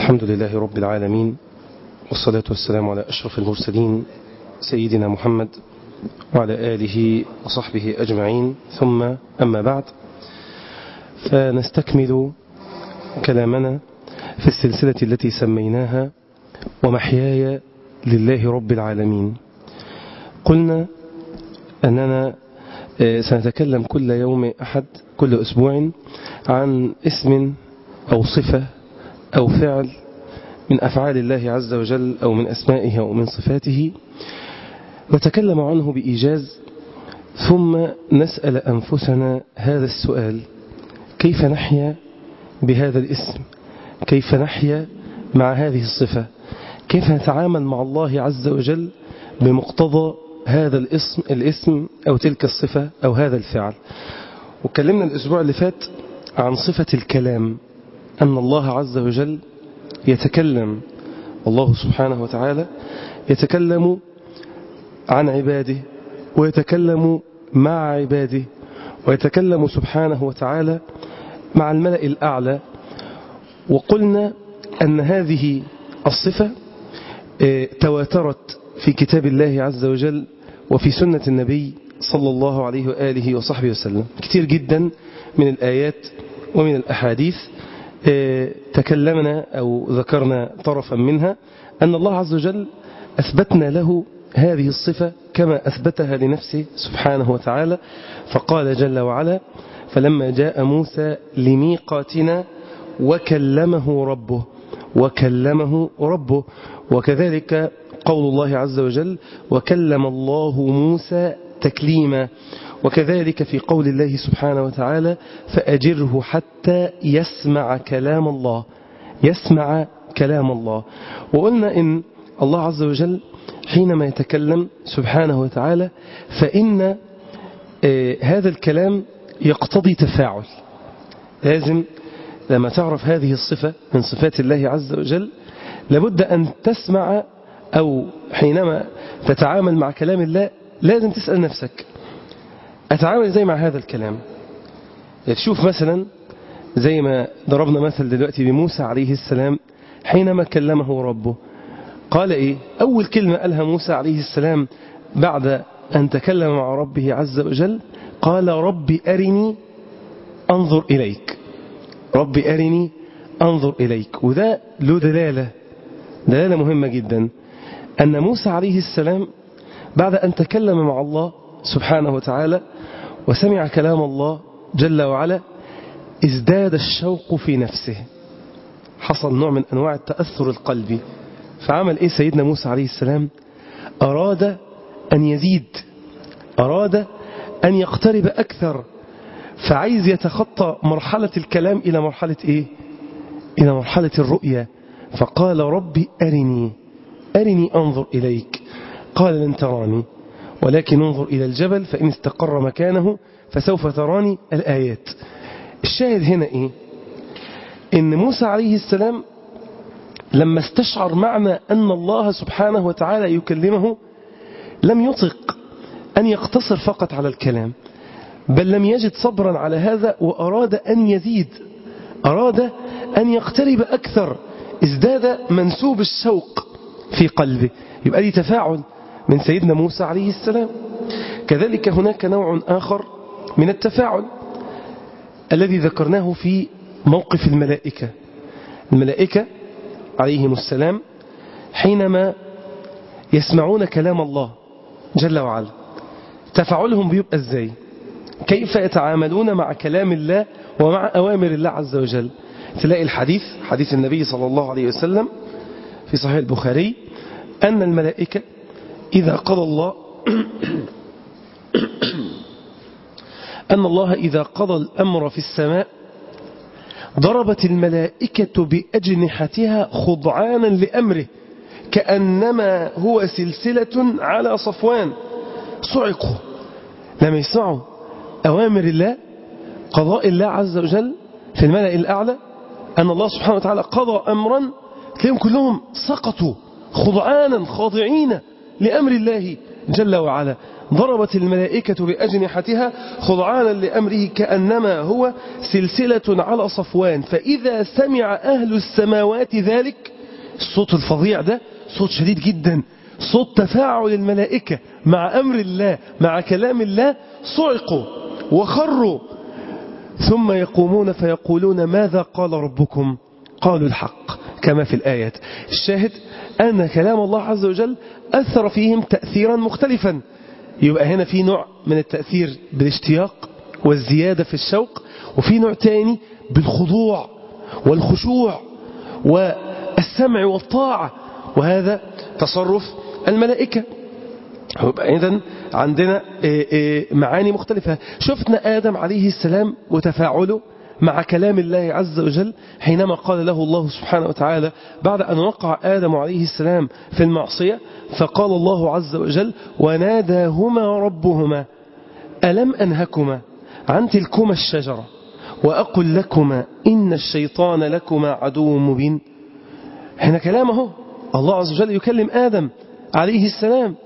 الحمد لله رب العالمين والصلاة والسلام على أشرف المرسلين سيدنا محمد وعلى آله وصحبه أجمعين ثم أما بعد فنستكمل كلامنا في السلسلة التي سميناها ومحياي لله رب العالمين قلنا أننا سنتكلم كل يوم أحد كل أسبوع عن اسم أو صفة أو فعل من أفعال الله عز وجل أو من أسمائه أو من صفاته نتكلم عنه بإيجاز ثم نسأل أنفسنا هذا السؤال كيف نحيا بهذا الاسم كيف نحيا مع هذه الصفة كيف نتعامل مع الله عز وجل بمقتضى هذا الاسم الاسم أو تلك الصفة أو هذا الفعل وكلمنا الأسبوع اللي فات عن صفة الكلام أن الله عز وجل يتكلم الله سبحانه وتعالى يتكلم عن عباده ويتكلم مع عباده ويتكلم سبحانه وتعالى مع الملأ الأعلى وقلنا أن هذه الصفة تواترت في كتاب الله عز وجل وفي سنة النبي صلى الله عليه وآله وصحبه وسلم كتير جدا من الآيات ومن الأحاديث تكلمنا أو ذكرنا طرفا منها أن الله عز وجل أثبتنا له هذه الصفة كما أثبتها لنفسه سبحانه وتعالى فقال جل وعلا فلما جاء موسى لميقاتنا وكلمه ربه وكلمه ربه وكذلك قول الله عز وجل وكلم الله موسى تكليما وكذلك في قول الله سبحانه وتعالى فأجره حتى يسمع كلام الله يسمع كلام الله وقلنا إن الله عز وجل حينما يتكلم سبحانه وتعالى فإن هذا الكلام يقتضي تفاعل لازم لما تعرف هذه الصفة من صفات الله عز وجل لابد أن تسمع أو حينما تتعامل مع كلام الله لازم تسأل نفسك أتعامل زي مع هذا الكلام تشوف مثلا زي ما ضربنا مثل دلوقتي بموسى عليه السلام حينما كلمه ربه قال إيه أول كلمة قالها موسى عليه السلام بعد أن تكلم مع ربه عز وجل قال ربي أرني أنظر إليك ربي أرني أنظر إليك وده له دلالة دلالة مهمة جدا أن موسى عليه السلام بعد أن تكلم مع الله سبحانه وتعالى وسمع كلام الله جل وعلا ازداد الشوق في نفسه حصل نوع من أنواع التأثر القلبي فعمل إيه سيدنا موسى عليه السلام أراد أن يزيد أراد أن يقترب أكثر فعايز يتخطى مرحلة الكلام إلى مرحلة إيه إلى مرحلة الرؤية فقال ربي أرني أرني أنظر إليك قال لن تراني ولكن انظر إلى الجبل فإن استقر مكانه فسوف تراني الآيات الشاهد هنا إيه إن موسى عليه السلام لما استشعر معنى أن الله سبحانه وتعالى يكلمه لم يطق أن يقتصر فقط على الكلام بل لم يجد صبرا على هذا وأراد أن يزيد أراد أن يقترب أكثر ازداد منسوب الشوق في قلبه يبقى دي تفاعل من سيدنا موسى عليه السلام كذلك هناك نوع آخر من التفاعل الذي ذكرناه في موقف الملائكة الملائكة عليهم السلام حينما يسمعون كلام الله جل وعلا تفاعلهم بيبقى ازاي كيف يتعاملون مع كلام الله ومع أوامر الله عز وجل تلاقي الحديث حديث النبي صلى الله عليه وسلم في صحيح البخاري أن الملائكة إذا قضى الله أن الله إذا قضى الأمر في السماء ضربت الملائكة بأجنحتها خضعانا لأمره كأنما هو سلسلة على صفوان صعقوا لما يسمعوا أوامر الله قضاء الله عز وجل في الملأ الأعلى أن الله سبحانه وتعالى قضى أمرا تلاقيهم كلهم سقطوا خضعانا خاضعين لأمر الله جل وعلا ضربت الملائكة بأجنحتها خضعانا لأمره كأنما هو سلسلة على صفوان فإذا سمع أهل السماوات ذلك الصوت الفظيع ده صوت شديد جدا صوت تفاعل الملائكة مع أمر الله مع كلام الله صعقوا وخروا ثم يقومون فيقولون ماذا قال ربكم قالوا الحق كما في الآيات الشاهد أن كلام الله عز وجل أثر فيهم تأثيرا مختلفا يبقى هنا في نوع من التأثير بالاشتياق والزيادة في الشوق وفي نوع تاني بالخضوع والخشوع والسمع والطاعة وهذا تصرف الملائكة إذن عندنا معاني مختلفة شفنا آدم عليه السلام وتفاعله مع كلام الله عز وجل حينما قال له الله سبحانه وتعالى بعد أن وقع آدم عليه السلام في المعصية فقال الله عز وجل وناداهما ربهما ألم أنهكما عن تلكما الشجرة وأقل لكما إن الشيطان لكما عدو مبين هنا كلامه الله عز وجل يكلم آدم عليه السلام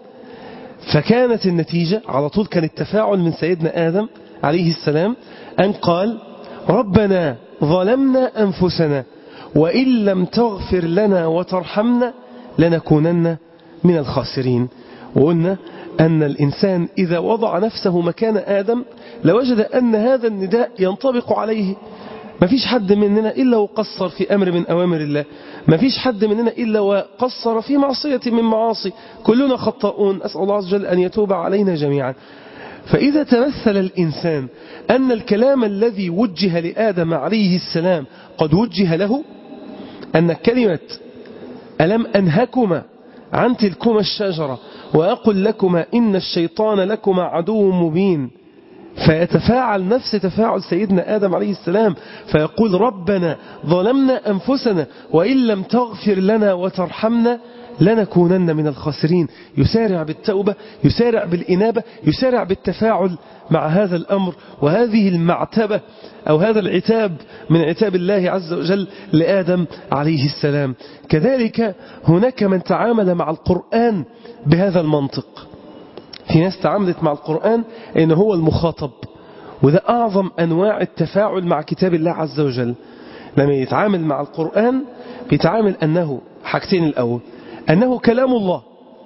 فكانت النتيجة على طول كان التفاعل من سيدنا آدم عليه السلام أن قال ربنا ظلمنا أنفسنا وإن لم تغفر لنا وترحمنا لنكونن من الخاسرين وقلنا أن الإنسان إذا وضع نفسه مكان آدم لوجد أن هذا النداء ينطبق عليه ما فيش حد مننا إلا وقصر في أمر من أوامر الله ما فيش حد مننا إلا وقصر في معصية من معاصي كلنا خطاؤون أسأل الله عز وجل أن يتوب علينا جميعا فإذا تمثل الإنسان أن الكلام الذي وجه لآدم عليه السلام قد وجه له أن كلمة ألم أنهكما عن تلكما الشجرة وأقل لكما إن الشيطان لكما عدو مبين فيتفاعل نفس تفاعل سيدنا آدم عليه السلام فيقول ربنا ظلمنا أنفسنا وإن لم تغفر لنا وترحمنا لنكونن من الخاسرين يسارع بالتوبة يسارع بالإنابة يسارع بالتفاعل مع هذا الأمر وهذه المعتبة أو هذا العتاب من عتاب الله عز وجل لآدم عليه السلام كذلك هناك من تعامل مع القرآن بهذا المنطق في ناس تعاملت مع القرآن إن هو المخاطب وده أعظم أنواع التفاعل مع كتاب الله عز وجل لما يتعامل مع القرآن بيتعامل أنه حاجتين الأول أنه كلام الله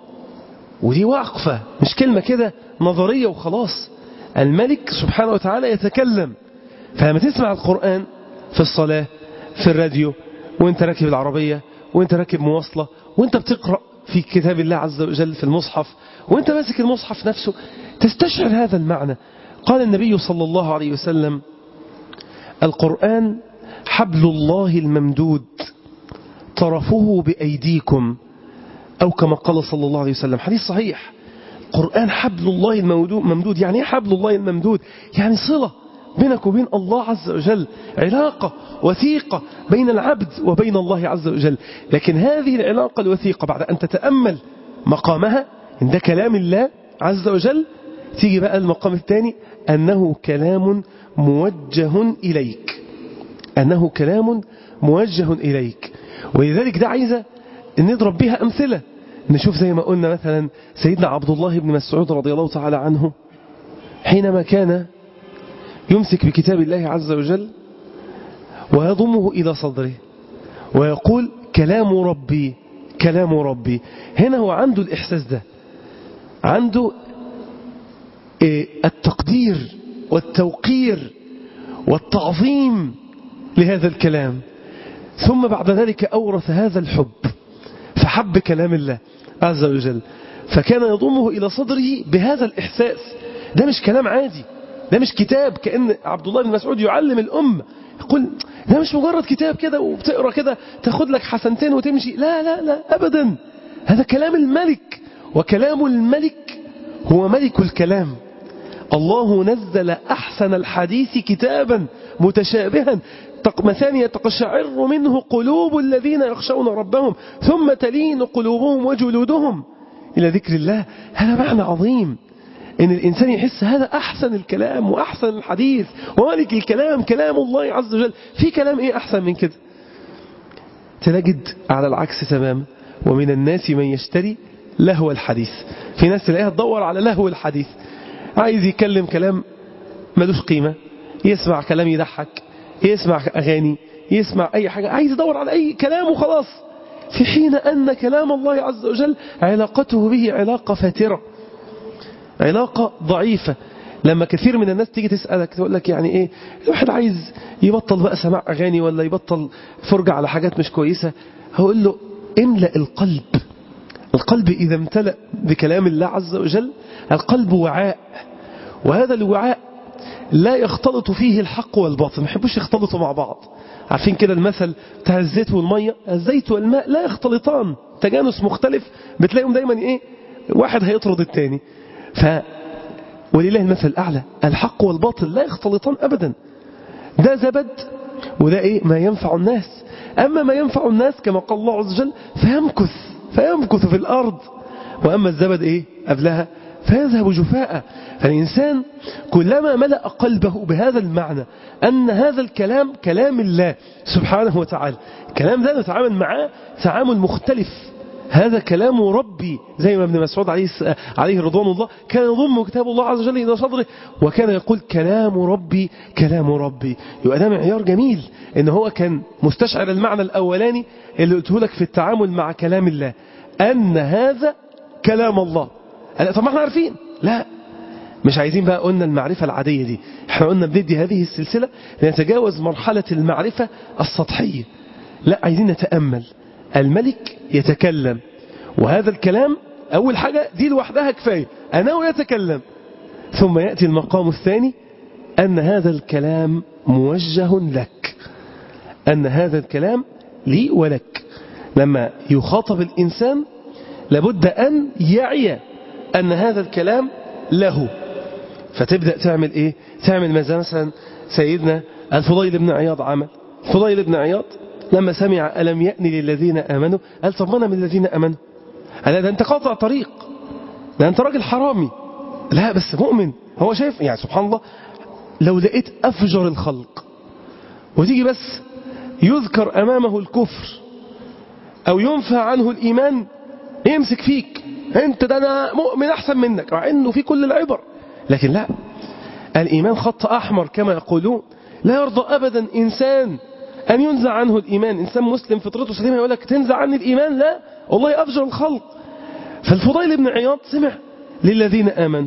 ودي وقفة مش كلمة كده نظرية وخلاص الملك سبحانه وتعالى يتكلم فلما تسمع القرآن في الصلاة في الراديو وانت راكب العربية وانت راكب مواصلة وانت بتقرأ في كتاب الله عز وجل في المصحف وانت ماسك المصحف نفسه تستشعر هذا المعنى قال النبي صلى الله عليه وسلم القرآن حبل الله الممدود طرفه بأيديكم أو كما قال صلى الله عليه وسلم حديث صحيح القرآن حبل الله الممدود يعني ايه حبل الله الممدود يعني صلة بينك وبين الله عز وجل علاقة وثيقة بين العبد وبين الله عز وجل لكن هذه العلاقة الوثيقة بعد أن تتأمل مقامها عند كلام الله عز وجل تيجي بقى المقام الثاني أنه كلام موجه إليك أنه كلام موجه إليك ولذلك ده عايزة نضرب بها أمثلة نشوف زي ما قلنا مثلا سيدنا عبد الله بن مسعود رضي الله تعالى عنه حينما كان يمسك بكتاب الله عز وجل ويضمه إلى صدره ويقول كلام ربي كلام ربي هنا هو عنده الإحساس ده عنده التقدير والتوقير والتعظيم لهذا الكلام ثم بعد ذلك أورث هذا الحب فحب كلام الله عز وجل فكان يضمه إلى صدره بهذا الإحساس ده مش كلام عادي ده مش كتاب كأن عبد الله بن مسعود يعلم الأمة يقول ده مش مجرد كتاب كده وبتقرأ كده تاخد لك حسنتين وتمشي لا لا لا أبدا هذا كلام الملك وكلام الملك هو ملك الكلام الله نزل أحسن الحديث كتابا متشابها مثانية تقشعر منه قلوب الذين يخشون ربهم ثم تلين قلوبهم وجلودهم إلى ذكر الله هذا معنى عظيم إن الإنسان يحس هذا أحسن الكلام وأحسن الحديث وملك الكلام كلام الله عز وجل في كلام إيه أحسن من كده تجد على العكس تماما ومن الناس من يشتري لهو الحديث في ناس تلاقيها تدور على لهو الحديث عايز يتكلم كلام ملوش قيمة يسمع كلام يضحك يسمع أغاني يسمع أي حاجة عايز يدور على أي كلام وخلاص في حين أن كلام الله عز وجل علاقته به علاقة فاترة علاقة ضعيفة لما كثير من الناس تيجي تسألك تقول لك يعني ايه الواحد عايز يبطل بقى سماع أغاني ولا يبطل فرجة على حاجات مش كويسة هقول له املأ القلب القلب إذا امتلأ بكلام الله عز وجل القلب وعاء وهذا الوعاء لا يختلط فيه الحق والباطل ما يحبوش يختلطوا مع بعض عارفين كده المثل بتاع الزيت والمية الزيت والماء لا يختلطان تجانس مختلف بتلاقيهم دايما ايه واحد هيطرد التاني ف ولله المثل الأعلى الحق والباطل لا يختلطان أبدا ده زبد وده إيه ما ينفع الناس أما ما ينفع الناس كما قال الله عز وجل فيمكث فيمكث في الأرض وأما الزبد إيه قبلها فيذهب جفاء فالإنسان كلما ملأ قلبه بهذا المعنى أن هذا الكلام كلام الله سبحانه وتعالى الكلام ده نتعامل معاه تعامل مختلف هذا كلام ربي زي ما ابن مسعود عليه عليه رضوان الله كان يضم كتاب الله عز وجل إلى صدره وكان يقول كلام ربي كلام ربي يبقى ده معيار جميل إن هو كان مستشعر المعنى الأولاني اللي قلته لك في التعامل مع كلام الله أن هذا كلام الله طب ما احنا عارفين لا مش عايزين بقى قلنا المعرفة العادية دي احنا قلنا بندي هذه السلسلة لنتجاوز مرحلة المعرفة السطحية لا عايزين نتأمل الملك يتكلم وهذا الكلام أول حاجة دي لوحدها كفاية أنا يتكلم ثم يأتي المقام الثاني أن هذا الكلام موجه لك أن هذا الكلام لي ولك لما يخاطب الإنسان لابد أن يعي أن هذا الكلام له فتبدأ تعمل إيه تعمل ماذا مثلا سيدنا الفضيل بن عياض عمل الفضيل بن عياض لما سمع ألم يأني للذين آمنوا قال طب أنا من الذين آمنوا قال ده أنت قاطع طريق ده أنت راجل حرامي لا بس مؤمن هو شايف يعني سبحان الله لو لقيت أفجر الخلق وتيجي بس يذكر أمامه الكفر أو ينفى عنه الإيمان يمسك فيك أنت ده أنا مؤمن أحسن منك مع أنه في كل العبر لكن لا الإيمان خط أحمر كما يقولون لا يرضى أبدا إنسان أن ينزع عنه الإيمان إنسان مسلم فطرته سليمة يقول لك تنزع عني الإيمان لا والله أفجر الخلق فالفضيل بن عياض سمع للذين آمنوا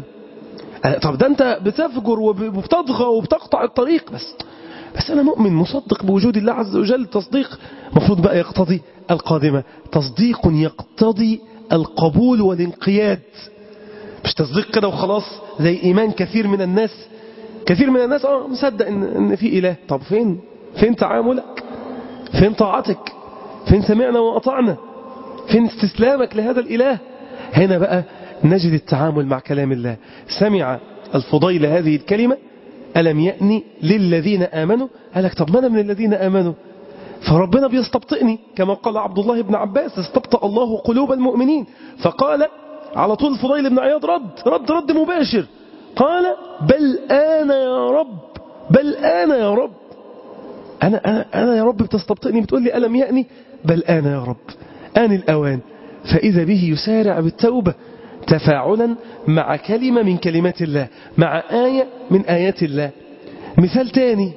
طب ده أنت بتفجر وبتضغى وبتقطع الطريق بس بس أنا مؤمن مصدق بوجود الله عز وجل تصديق مفروض بقى يقتضي القادمة تصديق يقتضي القبول والانقياد مش تصديق كده وخلاص زي إيمان كثير من الناس كثير من الناس اه مصدق إن, إن في إله طب فين فين تعاملك فين طاعتك فين سمعنا وأطعنا فين استسلامك لهذا الإله هنا بقى نجد التعامل مع كلام الله سمع الفضيل هذه الكلمة ألم يأني للذين آمنوا قال لك طب ما أنا من الذين آمنوا فربنا بيستبطئني كما قال عبد الله بن عباس استبطأ الله قلوب المؤمنين فقال على طول الفضيل بن عياض رد رد رد مباشر قال بل أنا يا رب بل أنا يا رب أنا, أنا, أنا يا رب بتستبطئني بتقول لي ألم يأني بل أنا يا رب آن الأوان فإذا به يسارع بالتوبة تفاعلا مع كلمة من كلمات الله مع آية من آيات الله مثال تاني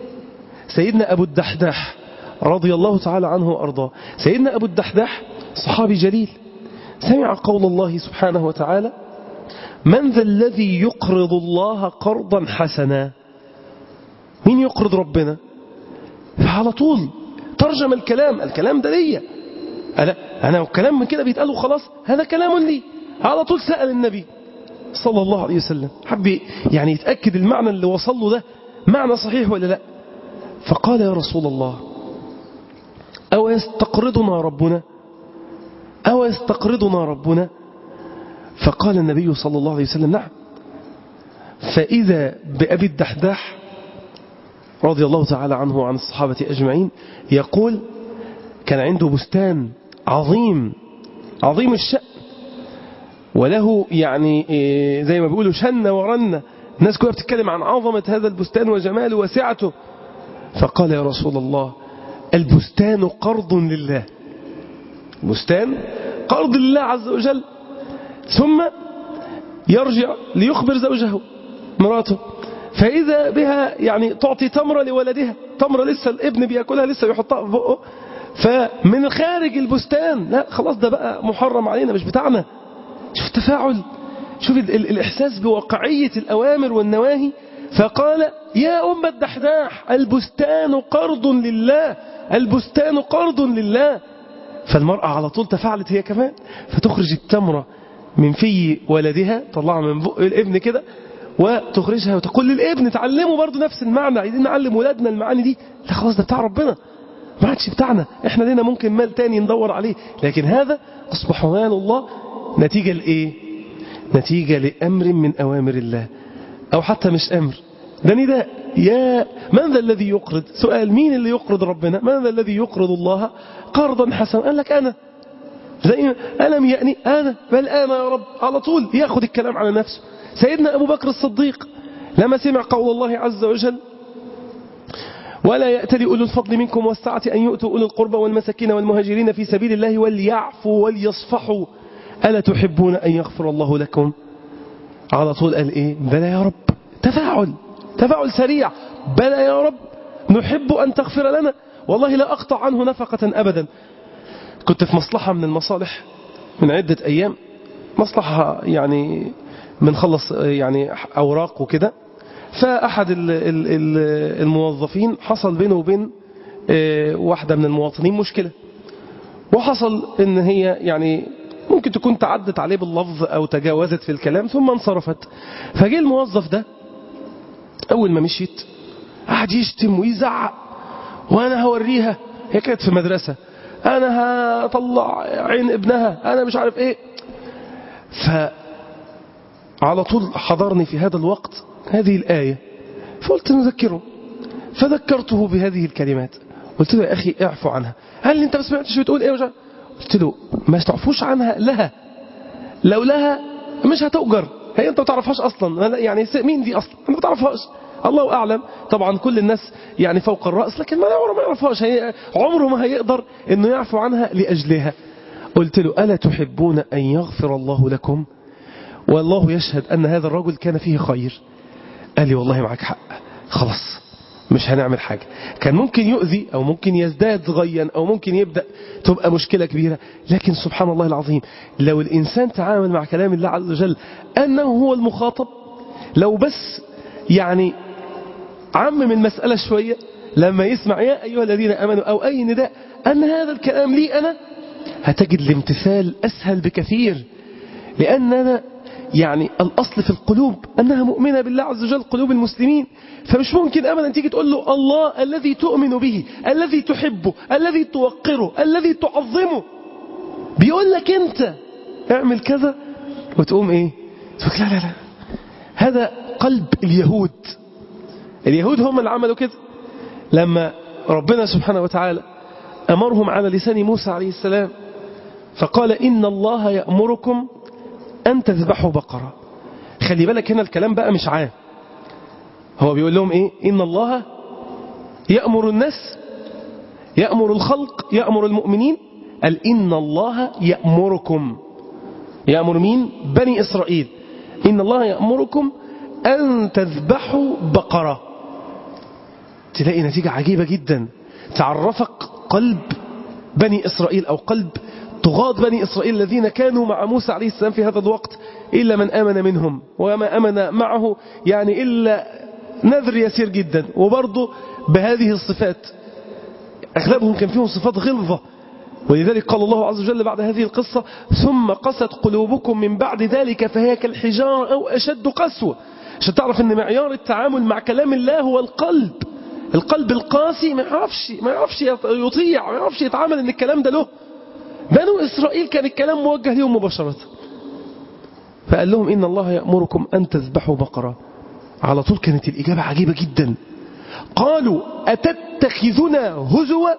سيدنا أبو الدحداح رضي الله تعالى عنه وأرضاه سيدنا أبو الدحداح صحابي جليل سمع قول الله سبحانه وتعالى من ذا الذي يقرض الله قرضا حسنا مين يقرض ربنا فعلى طول ترجم الكلام الكلام ده ليا أنا, أنا الكلام من كده بيتقال خلاص هذا كلام لي على طول سأل النبي صلى الله عليه وسلم حب يعني يتأكد المعنى اللي وصل له ده معنى صحيح ولا لا فقال يا رسول الله أو يستقرضنا ربنا أو يستقرضنا ربنا فقال النبي صلى الله عليه وسلم نعم فإذا بأبي الدحداح رضي الله تعالى عنه وعن الصحابة أجمعين يقول كان عنده بستان عظيم عظيم الشأن وله يعني زي ما بيقولوا شن ورن الناس كلها بتتكلم عن عظمة هذا البستان وجماله وسعته فقال يا رسول الله البستان قرض لله بستان قرض لله عز وجل ثم يرجع ليخبر زوجه مراته فإذا بها يعني تعطي تمرة لولدها تمرة لسه الابن بيأكلها لسه بيحطها في بقه فمن خارج البستان لا خلاص ده بقى محرم علينا مش بتاعنا شوف التفاعل شوف ال ال الإحساس بواقعية الأوامر والنواهي فقال يا أم الدحداح البستان قرض لله البستان قرض لله فالمرأة على طول تفاعلت هي كمان فتخرج التمرة من في ولدها طلعها من بق الابن كده وتخرجها وتقول للابن تعلموا برضو نفس المعنى عايزين نعلم ولادنا المعاني دي لا خلاص ده بتاع ربنا ما عادش بتاعنا احنا لنا ممكن مال تاني ندور عليه لكن هذا أصبح مال الله نتيجة لإيه نتيجة لأمر من أوامر الله أو حتى مش أمر ده نداء يا من ذا الذي يقرض سؤال مين اللي يقرض ربنا من ذا الذي يقرض الله قرضا حسنا قال لك أنا زي ألم يأني أنا بل أنا يا رب على طول ياخد الكلام على نفسه سيدنا أبو بكر الصديق لما سمع قول الله عز وجل ولا يأتلي أولو الفضل منكم والسعة أن يؤتوا أولو القربى والمساكين والمهاجرين في سبيل الله وليعفوا وليصفحوا ألا تحبون أن يغفر الله لكم على طول قال إيه بلى يا رب تفاعل تفاعل سريع بلى يا رب نحب أن تغفر لنا والله لا أقطع عنه نفقة أبدا كنت في مصلحة من المصالح من عدة أيام مصلحة يعني بنخلص يعني أوراق وكده فأحد الموظفين حصل بينه وبين واحدة من المواطنين مشكلة وحصل ان هي يعني ممكن تكون تعدت عليه باللفظ أو تجاوزت في الكلام ثم انصرفت فجاء الموظف ده أول ما مشيت قعد يشتم ويزعق وأنا هوريها هي كانت في مدرسة أنا هطلع عين ابنها أنا مش عارف إيه فعلى طول حضرني في هذا الوقت هذه الآية فقلت نذكره فذكرته بهذه الكلمات قلت له يا أخي اعفو عنها قال لي أنت ما سمعتش بتقول إيه وجه قلت له ما تعفوش عنها لها لو لها مش هتؤجر هي أنت ما تعرفهاش أصلا يعني مين دي أصلا أنت ما تعرفهاش الله أعلم طبعا كل الناس يعني فوق الرأس لكن ما عمره ما يعرفهاش هي عمره ما هيقدر أنه يعفو عنها لأجلها قلت له ألا تحبون أن يغفر الله لكم والله يشهد أن هذا الرجل كان فيه خير قال لي والله معك حق خلاص مش هنعمل حاجة كان ممكن يؤذي أو ممكن يزداد غيا أو ممكن يبدأ تبقى مشكلة كبيرة لكن سبحان الله العظيم لو الإنسان تعامل مع كلام الله عز وجل أنه هو المخاطب لو بس يعني عمم المسألة شوية لما يسمع يا أيها الذين أمنوا أو أي نداء أن هذا الكلام لي أنا هتجد الامتثال أسهل بكثير لأننا يعني الأصل في القلوب أنها مؤمنة بالله عز وجل قلوب المسلمين فمش ممكن أبدا تيجي تقول له الله الذي تؤمن به الذي تحبه الذي توقره الذي تعظمه بيقول لك أنت اعمل كذا وتقوم إيه تقول لا لا لا هذا قلب اليهود اليهود هم اللي عملوا كده لما ربنا سبحانه وتعالى أمرهم على لسان موسى عليه السلام فقال إن الله يأمركم أن تذبحوا بقرة خلي بالك هنا الكلام بقى مش عام هو بيقول لهم إيه إن الله يأمر الناس يأمر الخلق يأمر المؤمنين قال إن الله يأمركم يأمر مين بني إسرائيل إن الله يأمركم أن تذبحوا بقرة تلاقي نتيجة عجيبة جدا تعرفك قلب بني إسرائيل أو قلب طغاة بني إسرائيل الذين كانوا مع موسى عليه السلام في هذا الوقت إلا من آمن منهم وما آمن معه يعني إلا نذر يسير جدا وبرضه بهذه الصفات أغلبهم كان فيهم صفات غلظة ولذلك قال الله عز وجل بعد هذه القصة ثم قست قلوبكم من بعد ذلك فهي كالحجارة أو أشد قسوة عشان تعرف أن معيار التعامل مع كلام الله هو القلب القلب القاسي ما يعرفش ما يعرفش يطيع ما يعرفش يتعامل ان الكلام ده له بنو إسرائيل كان الكلام موجه لهم مباشرة فقال لهم إن الله يأمركم أن تذبحوا بقرة على طول كانت الإجابة عجيبة جدا قالوا أتتخذنا هزوا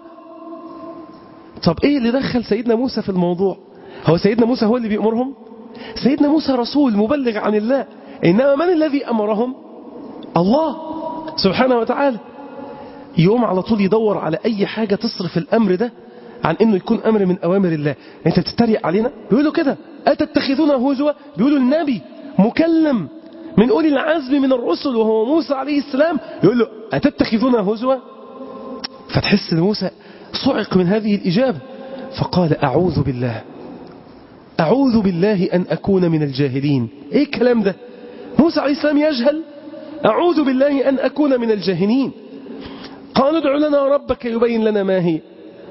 طب إيه اللي دخل سيدنا موسى في الموضوع هو سيدنا موسى هو اللي بيأمرهم سيدنا موسى رسول مبلغ عن الله إنما من الذي أمرهم الله سبحانه وتعالى يقوم على طول يدور على أي حاجة تصرف الأمر ده عن انه يكون امر من اوامر الله انت بتتريق علينا بيقولوا كده أتتخذون هزوا بيقولوا النبي مكلم من أولي العزم من الرسل وهو موسى عليه السلام يقول له أتتخذون هزوا فتحس ان موسى صعق من هذه الإجابة فقال أعوذ بالله أعوذ بالله أن أكون من الجاهلين إيه الكلام ده موسى عليه السلام يجهل أعوذ بالله أن أكون من الجاهلين قال ادع لنا ربك يبين لنا ما هي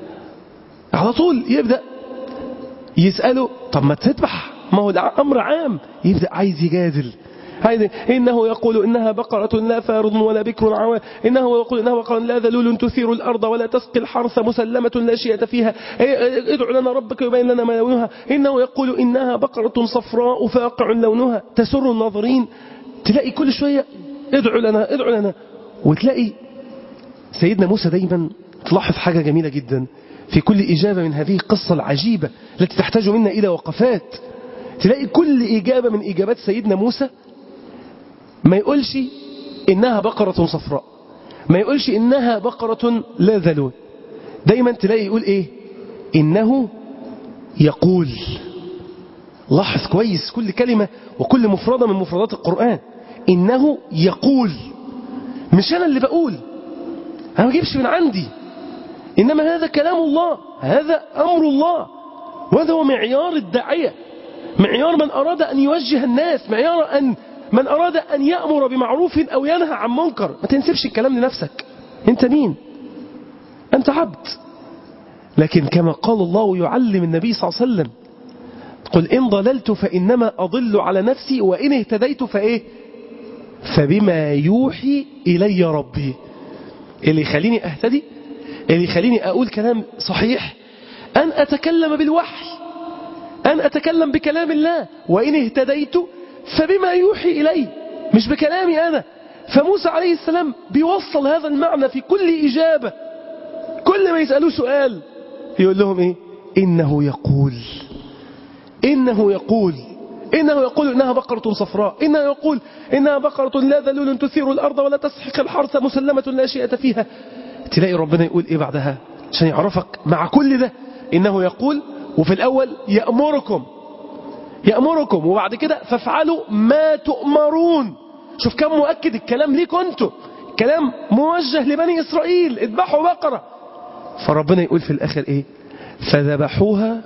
على طول يبدأ يسأله طب ما تذبح ما هو ده أمر عام يبدأ عايز يجادل هذه إنه يقول إنها بقرة لا فارض ولا بكر عوان إنه يقول إنها بقرة لا ذلول تثير الأرض ولا تسقي الحرث مسلمة لا شيء فيها ادع لنا ربك يبين لنا ما لونها إنه يقول إنها بقرة صفراء فاقع لونها تسر الناظرين تلاقي كل شوية ادعو لنا ادعو لنا وتلاقي سيدنا موسى دايما تلاحظ حاجة جميلة جدا في كل إجابة من هذه القصة العجيبة التي تحتاج منا إلى وقفات تلاقي كل إجابة من إجابات سيدنا موسى ما يقولش إنها بقرة صفراء ما يقولش إنها بقرة لا ذلول دايما تلاقي يقول إيه إنه يقول لاحظ كويس كل كلمة وكل مفردة من مفردات القرآن إنه يقول مش أنا اللي بقول أنا ما جيبش من عندي إنما هذا كلام الله هذا أمر الله وهذا هو معيار الداعية معيار من أراد أن يوجه الناس معيار أن من أراد أن يأمر بمعروف أو ينهى عن منكر ما تنسبش الكلام لنفسك أنت مين أنت عبد لكن كما قال الله يعلم النبي صلى الله عليه وسلم قل إن ضللت فإنما أضل على نفسي وإن اهتديت فإيه فبما يوحي إلي ربي اللي يخليني أهتدي اللي يخليني أقول كلام صحيح أن أتكلم بالوحي أن أتكلم بكلام الله وإن اهتديت فبما يوحي إلي مش بكلامي أنا فموسى عليه السلام بيوصل هذا المعنى في كل إجابة كل ما يسألوه سؤال يقول لهم إيه إنه يقول إنه يقول إنه يقول إنها بقرة صفراء إنه يقول إنها بقرة لا ذلول تثير الأرض ولا تسحق الحرث مسلمة لا شيئة فيها تلاقي ربنا يقول إيه بعدها عشان يعرفك مع كل ده إنه يقول وفي الأول يأمركم يأمركم وبعد كده فافعلوا ما تؤمرون شوف كم مؤكد الكلام ليكم انتوا كلام موجه لبني إسرائيل اذبحوا بقرة فربنا يقول في الآخر إيه فذبحوها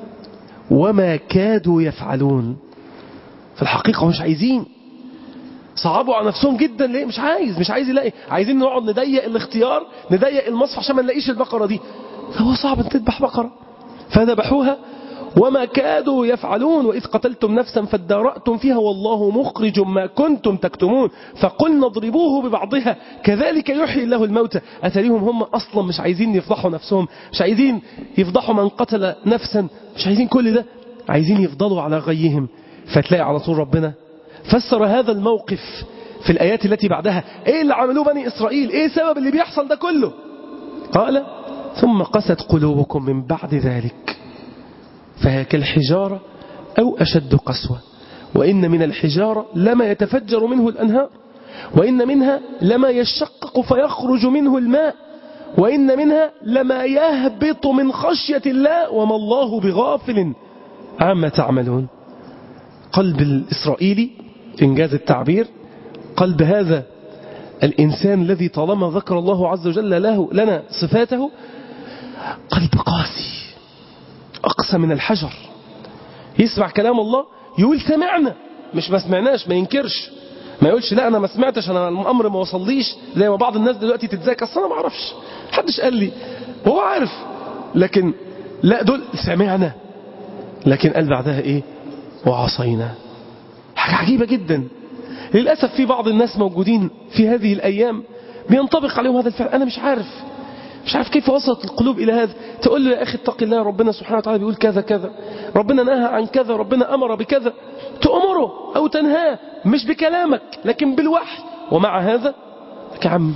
وما كادوا يفعلون في الحقيقة مش عايزين صعبوا على نفسهم جدا ليه مش عايز مش عايز يلاقي عايزين نقعد نضيق الاختيار نضيق المصفى عشان ما نلاقيش البقرة دي فهو صعب ان تذبح بقرة فذبحوها وما كادوا يفعلون وإذ قتلتم نفسا فادارأتم فيها والله مخرج ما كنتم تكتمون فقلنا اضربوه ببعضها كذلك يحيي الله الموتى أتريهم هم أصلا مش عايزين يفضحوا نفسهم مش عايزين يفضحوا من قتل نفسا مش عايزين كل ده عايزين يفضلوا على غيهم فتلاقي على طول ربنا فسر هذا الموقف في الآيات التي بعدها ايه اللي عملوه بني إسرائيل ايه سبب اللي بيحصل ده كله قال ثم قست قلوبكم من بعد ذلك فهي كالحجارة أو أشد قسوة وإن من الحجارة لما يتفجر منه الأنهار وإن منها لما يشقق فيخرج منه الماء وإن منها لما يهبط من خشية الله وما الله بغافل عما تعملون قلب الإسرائيلي إنجاز التعبير قلب هذا الإنسان الذي طالما ذكر الله عز وجل له لنا صفاته قلب قاسي أقسى من الحجر يسمع كلام الله يقول سمعنا مش ما سمعناش ما ينكرش ما يقولش لا أنا ما سمعتش أنا الأمر ما وصليش زي ما بعض الناس دلوقتي تتذاكى أصل أنا ما أعرفش محدش قال لي هو عارف لكن لا دول سمعنا لكن قال بعدها إيه وعصينا حاجة عجيبة جدا للأسف في بعض الناس موجودين في هذه الأيام بينطبق عليهم هذا الفعل أنا مش عارف مش عارف كيف وصلت القلوب إلى هذا تقول له يا أخي اتق الله ربنا سبحانه وتعالى بيقول كذا كذا ربنا نهى عن كذا ربنا أمر بكذا تأمره أو تنهاه مش بكلامك لكن بالوحي ومع هذا يا عم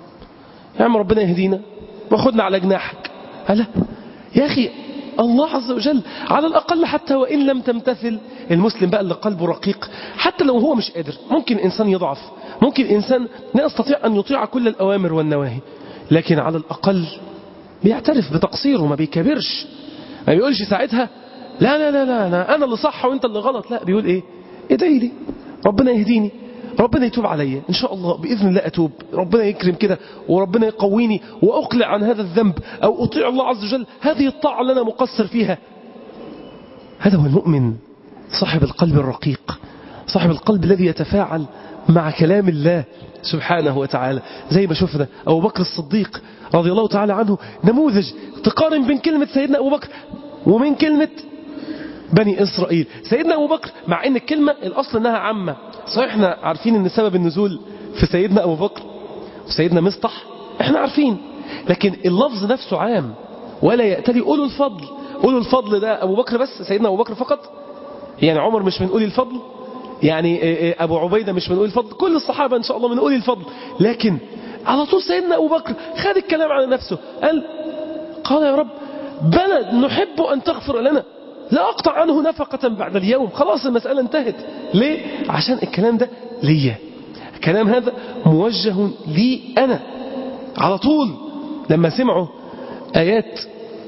يا عم ربنا يهدينا واخدنا على جناحك هلا يا أخي الله عز وجل على الأقل حتى وإن لم تمتثل المسلم بقى اللي قلبه رقيق حتى لو هو مش قادر ممكن إنسان يضعف ممكن إنسان لا يستطيع أن يطيع كل الأوامر والنواهي لكن على الأقل بيعترف بتقصيره ما بيكبرش ما بيقولش ساعتها لا لا لا لا أنا, أنا اللي صح وانت اللي غلط لا بيقول ايه ادعي لي ربنا يهديني ربنا يتوب عليا إن شاء الله بإذن الله أتوب ربنا يكرم كده وربنا يقويني وأقلع عن هذا الذنب أو أطيع الله عز وجل هذه الطاعة اللي أنا مقصر فيها هذا هو المؤمن صاحب القلب الرقيق صاحب القلب الذي يتفاعل مع كلام الله سبحانه وتعالى زي ما شفنا أبو بكر الصديق رضي الله تعالى عنه نموذج تقارن بين كلمة سيدنا أبو بكر ومن كلمة بني إسرائيل سيدنا أبو بكر مع أن الكلمة الأصل أنها عامة صحيح احنا عارفين أن سبب النزول في سيدنا أبو بكر وسيدنا مصطح احنا عارفين لكن اللفظ نفسه عام ولا يأتلي أولو الفضل أولو الفضل ده أبو بكر بس سيدنا أبو بكر فقط يعني عمر مش من أولي الفضل يعني أبو عبيدة مش من أولي الفضل كل الصحابة إن شاء الله من أولي الفضل لكن على طول سيدنا أبو بكر خد الكلام على نفسه قال قال يا رب بلد نحب أن تغفر لنا لا أقطع عنه نفقة بعد اليوم خلاص المسألة انتهت ليه؟ عشان الكلام ده ليا الكلام هذا موجه لي أنا على طول لما سمعوا آيات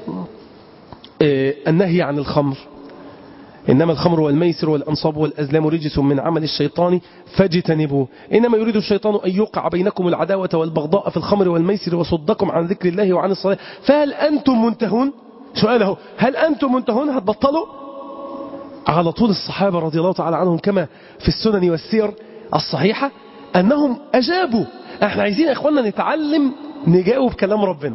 النهي عن الخمر إنما الخمر والميسر والأنصاب والأزلام رجس من عمل الشيطان فاجتنبوه إنما يريد الشيطان أن يوقع بينكم العداوة والبغضاء في الخمر والميسر وصدكم عن ذكر الله وعن الصلاة فهل أنتم منتهون سؤاله هل أنتم منتهون هتبطلوا على طول الصحابة رضي الله تعالى عنهم كما في السنن والسير الصحيحة أنهم أجابوا احنا عايزين يا أخوانا نتعلم نجاوب كلام ربنا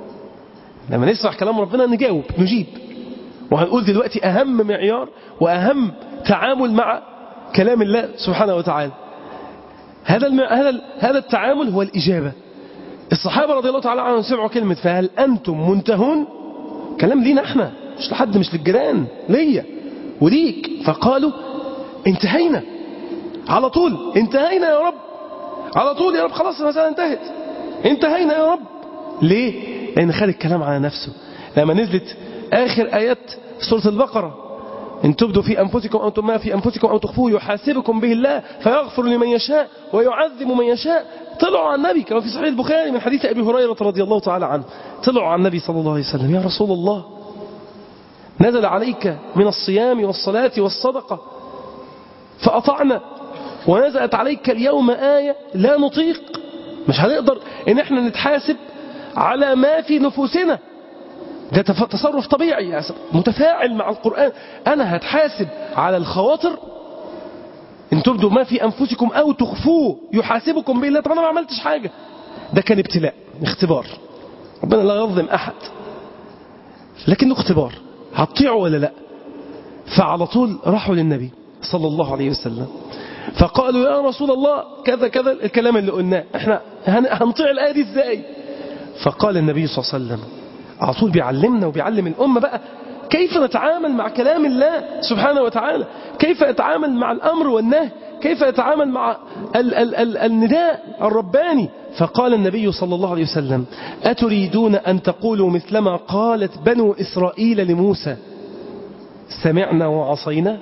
لما نسمع كلام ربنا نجاوب نجيب وهنقول دلوقتي أهم معيار وأهم تعامل مع كلام الله سبحانه وتعالى هذا هذا هذا التعامل هو الإجابة الصحابة رضي الله تعالى عنهم سمعوا كلمة فهل أنتم منتهون كلام لينا احنا مش لحد مش للجيران ليا وليك فقالوا انتهينا على طول انتهينا يا رب على طول يا رب خلاص المسألة انتهت انتهينا يا رب ليه؟ لأن خد الكلام على نفسه لما نزلت آخر آيات سورة البقرة إن تبدوا في أنفسكم أو ما في أنفسكم أو تخفوه يحاسبكم به الله فيغفر لمن يشاء ويعذب من يشاء طلعوا على النبي كما في صحيح البخاري من حديث أبي هريرة رضي الله تعالى عنه طلعوا على النبي صلى الله عليه وسلم يا رسول الله نزل عليك من الصيام والصلاة والصدقة فأطعنا ونزلت عليك اليوم آية لا نطيق مش هنقدر إن احنا نتحاسب على ما في نفوسنا ده تصرف طبيعي متفاعل مع القرآن أنا هتحاسب على الخواطر إن تبدوا ما في أنفسكم أو تخفوه يحاسبكم به الله طب أنا ما عملتش حاجة ده كان ابتلاء اختبار ربنا لا يظلم أحد لكنه اختبار هتطيعوا ولا لا فعلى طول راحوا للنبي صلى الله عليه وسلم فقالوا يا رسول الله كذا كذا الكلام اللي قلناه احنا هنطيع الآية دي ازاي فقال النبي صلى الله عليه وسلم على طول بيعلمنا وبيعلم الأمة بقى كيف نتعامل مع كلام الله سبحانه وتعالى كيف يتعامل مع الأمر والنهي كيف يتعامل مع ال ال ال النداء الرباني فقال النبي صلى الله عليه وسلم أتريدون أن تقولوا مثلما قالت بنو إسرائيل لموسى سمعنا وعصينا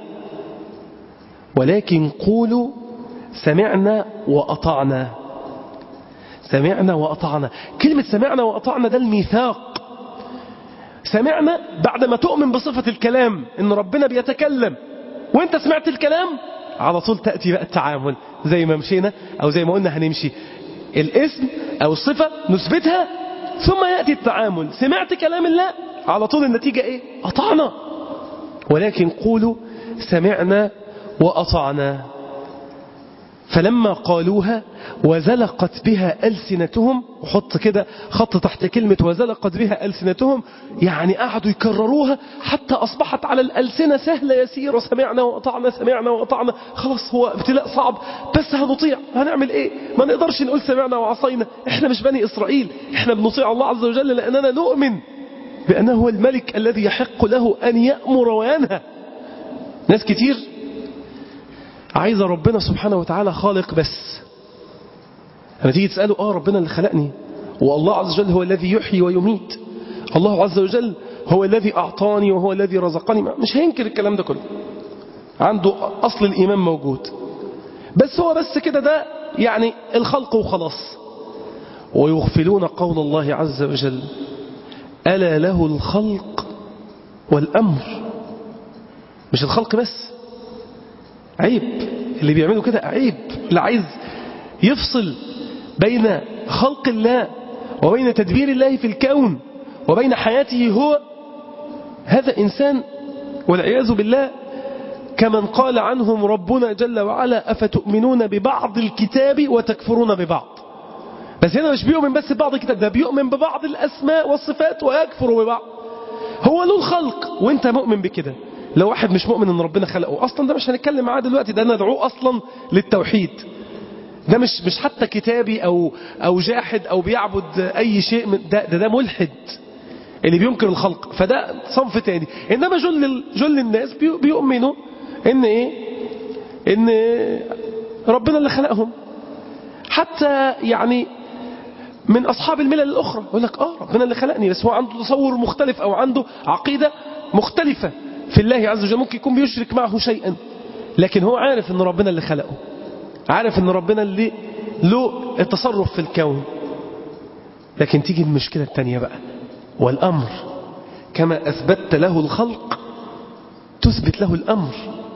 ولكن قولوا سمعنا وأطعنا سمعنا وأطعنا كلمة سمعنا وأطعنا ده الميثاق سمعنا بعد ما تؤمن بصفة الكلام ان ربنا بيتكلم وانت سمعت الكلام على طول تأتي بقى التعامل زي ما مشينا او زي ما قلنا هنمشي الاسم او الصفة نثبتها ثم يأتي التعامل سمعت كلام الله على طول النتيجة ايه أطعنا ولكن قولوا سمعنا وأطعنا فلما قالوها وزلقت بها ألسنتهم وحط كده خط تحت كلمة وزلقت بها ألسنتهم يعني قعدوا يكرروها حتى أصبحت على الألسنة سهلة يسيرة سمعنا وأطعنا سمعنا وأطعنا خلاص هو ابتلاء صعب بس هنطيع هنعمل ايه ما نقدرش نقول سمعنا وعصينا احنا مش بني إسرائيل احنا بنطيع الله عز وجل لأننا نؤمن بأنه هو الملك الذي يحق له أن يأمر وينهى ناس كتير عايزة ربنا سبحانه وتعالى خالق بس لما تيجي تسأله آه ربنا اللي خلقني والله عز وجل هو الذي يحيي ويميت الله عز وجل هو الذي أعطاني وهو الذي رزقني مش هينكر الكلام ده كله عنده أصل الإيمان موجود بس هو بس كده ده يعني الخلق وخلاص ويغفلون قول الله عز وجل ألا له الخلق والأمر مش الخلق بس عيب اللي بيعملوا كده عيب اللي عايز يفصل بين خلق الله وبين تدبير الله في الكون وبين حياته هو هذا إنسان والعياذ بالله كمن قال عنهم ربنا جل وعلا أفتؤمنون ببعض الكتاب وتكفرون ببعض بس هنا مش بيؤمن بس ببعض الكتاب ده بيؤمن ببعض الأسماء والصفات ويكفر ببعض هو له الخلق وانت مؤمن بكده لو واحد مش مؤمن ان ربنا خلقه اصلا ده مش هنتكلم معاه دلوقتي ده ندعوه اصلا للتوحيد ده مش مش حتى كتابي او او جاحد او بيعبد اي شيء من ده ده, ده ملحد اللي بينكر الخلق فده صنف تاني انما جل جل الناس بيؤمنوا ان ايه ان ربنا اللي خلقهم حتى يعني من أصحاب الملل الأخرى يقول لك آه ربنا اللي خلقني بس هو عنده تصور مختلف أو عنده عقيدة مختلفة في الله عز وجل ممكن يكون بيشرك معه شيئا لكن هو عارف أن ربنا اللي خلقه عارف أن ربنا اللي له التصرف في الكون لكن تيجي المشكلة الثانية بقى والأمر كما أثبتت له الخلق تثبت له الأمر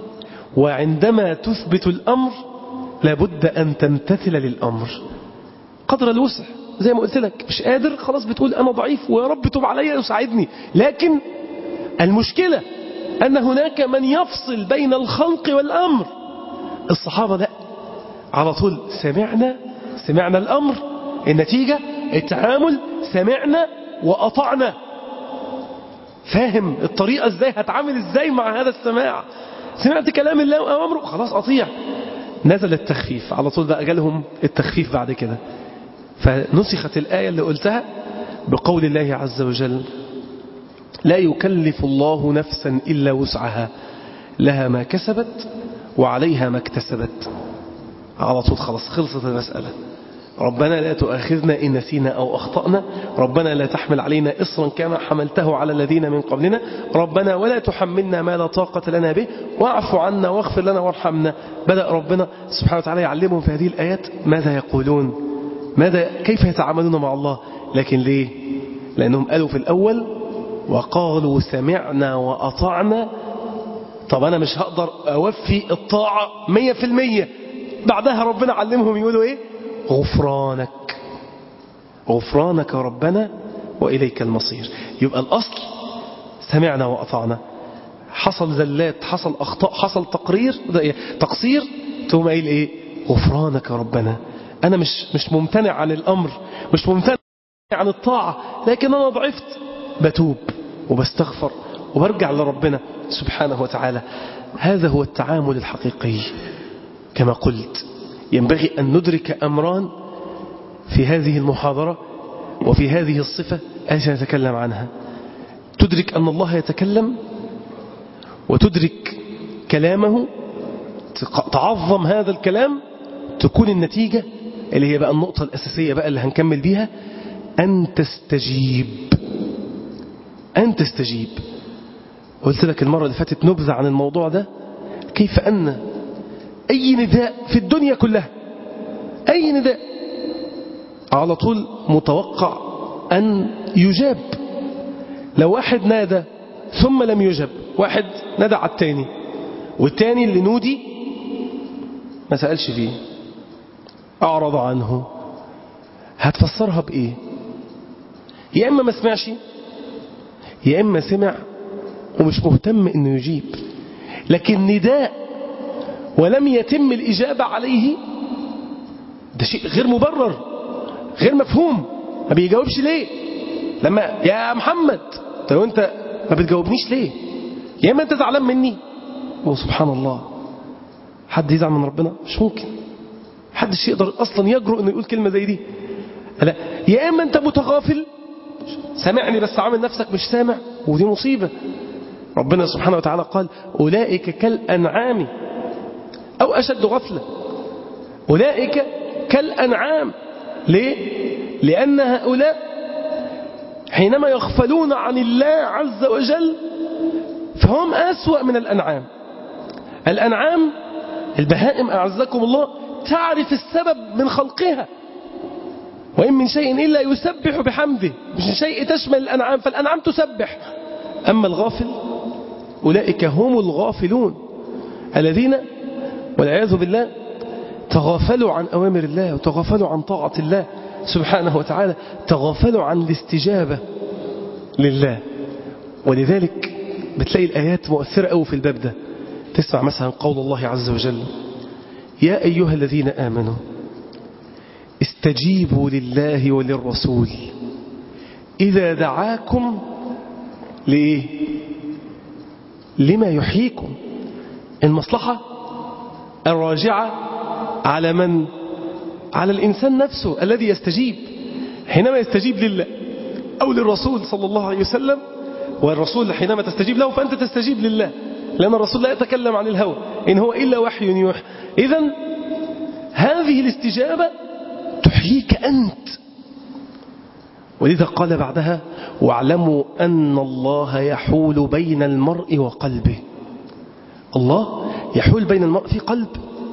وعندما تثبت الأمر لابد أن تمتثل للأمر قدر الوسع زي ما قلت لك مش قادر خلاص بتقول أنا ضعيف ويا رب تب عليا وساعدني لكن المشكلة أن هناك من يفصل بين الخلق والأمر الصحابة لا على طول سمعنا سمعنا الأمر النتيجة التعامل سمعنا وأطعنا فاهم الطريقة ازاي هتعامل ازاي مع هذا السماع سمعت كلام الله وأمره خلاص أطيع نزل التخفيف على طول بقى جالهم التخفيف بعد كده فنسخت الآية اللي قلتها بقول الله عز وجل لا يكلف الله نفسا إلا وسعها لها ما كسبت وعليها ما اكتسبت على طول خلاص خلصت المسألة ربنا لا تؤاخذنا إن نسينا أو أخطأنا ربنا لا تحمل علينا إصرا كما حملته على الذين من قبلنا ربنا ولا تحملنا ما لا طاقة لنا به واعف عنا واغفر لنا وارحمنا بدأ ربنا سبحانه وتعالى يعلمهم في هذه الآيات ماذا يقولون ماذا كيف يتعاملون مع الله لكن ليه لأنهم قالوا في الأول وقالوا سمعنا وأطعنا طب أنا مش هقدر أوفي الطاعة مية في المية بعدها ربنا علمهم يقولوا إيه غفرانك غفرانك ربنا وإليك المصير يبقى الأصل سمعنا وأطعنا حصل زلات حصل أخطاء حصل تقرير تقصير ثم قايل إيه غفرانك ربنا أنا مش مش ممتنع عن الأمر مش ممتنع عن الطاعة لكن أنا ضعفت بتوب وبستغفر وبرجع لربنا سبحانه وتعالى هذا هو التعامل الحقيقي كما قلت ينبغي أن ندرك أمران في هذه المحاضرة وفي هذه الصفة التي نتكلم عنها تدرك أن الله يتكلم وتدرك كلامه تعظم هذا الكلام تكون النتيجة اللي هي بقى النقطة الأساسية بقى اللي هنكمل بيها أن تستجيب أن تستجيب قلت لك المرة اللي فاتت نبذة عن الموضوع ده كيف أن أي نداء في الدنيا كلها أي نداء على طول متوقع أن يجاب لو واحد نادى ثم لم يجب واحد نادى على التاني والتاني اللي نودي ما سألش فيه أعرض عنه هتفسرها بإيه يا إما ما سمعش يا إما سمع ومش مهتم إنه يجيب لكن نداء ولم يتم الإجابة عليه ده شيء غير مبرر غير مفهوم ما بيجاوبش ليه لما يا محمد طب انت ما بتجاوبنيش ليه يا اما انت زعلان مني وسبحان الله حد يزعل من ربنا مش ممكن حدش يقدر اصلا يجرؤ انه يقول كلمه زي دي لا يا اما انت متغافل سامعني بس عامل نفسك مش سامع ودي مصيبه ربنا سبحانه وتعالى قال اولئك كالانعام او اشد غفله اولئك كالانعام ليه لان هؤلاء حينما يغفلون عن الله عز وجل فهم أسوأ من الأنعام الأنعام البهائم أعزكم الله تعرف السبب من خلقها وإن من شيء إلا يسبح بحمده مش شيء تشمل الأنعام فالأنعام تسبح أما الغافل أولئك هم الغافلون الذين والعياذ بالله تغافلوا عن أوامر الله وتغافلوا عن طاعة الله سبحانه وتعالى تغافلوا عن الاستجابة لله ولذلك بتلاقي الآيات مؤثرة أوي في الباب ده تسمع مثلا قول الله عز وجل يا أيها الذين آمنوا استجيبوا لله وللرسول إذا دعاكم لإيه لما يحييكم المصلحة الراجعة على من على الإنسان نفسه الذي يستجيب حينما يستجيب لله أو للرسول صلى الله عليه وسلم والرسول حينما تستجيب له فأنت تستجيب لله لأن الرسول لا يتكلم عن الهوى إن هو إلا وحي يوحى إذا هذه الاستجابة تحييك أنت ولذا قال بعدها واعلموا أن الله يحول بين المرء وقلبه الله يحول بين المرء في قلب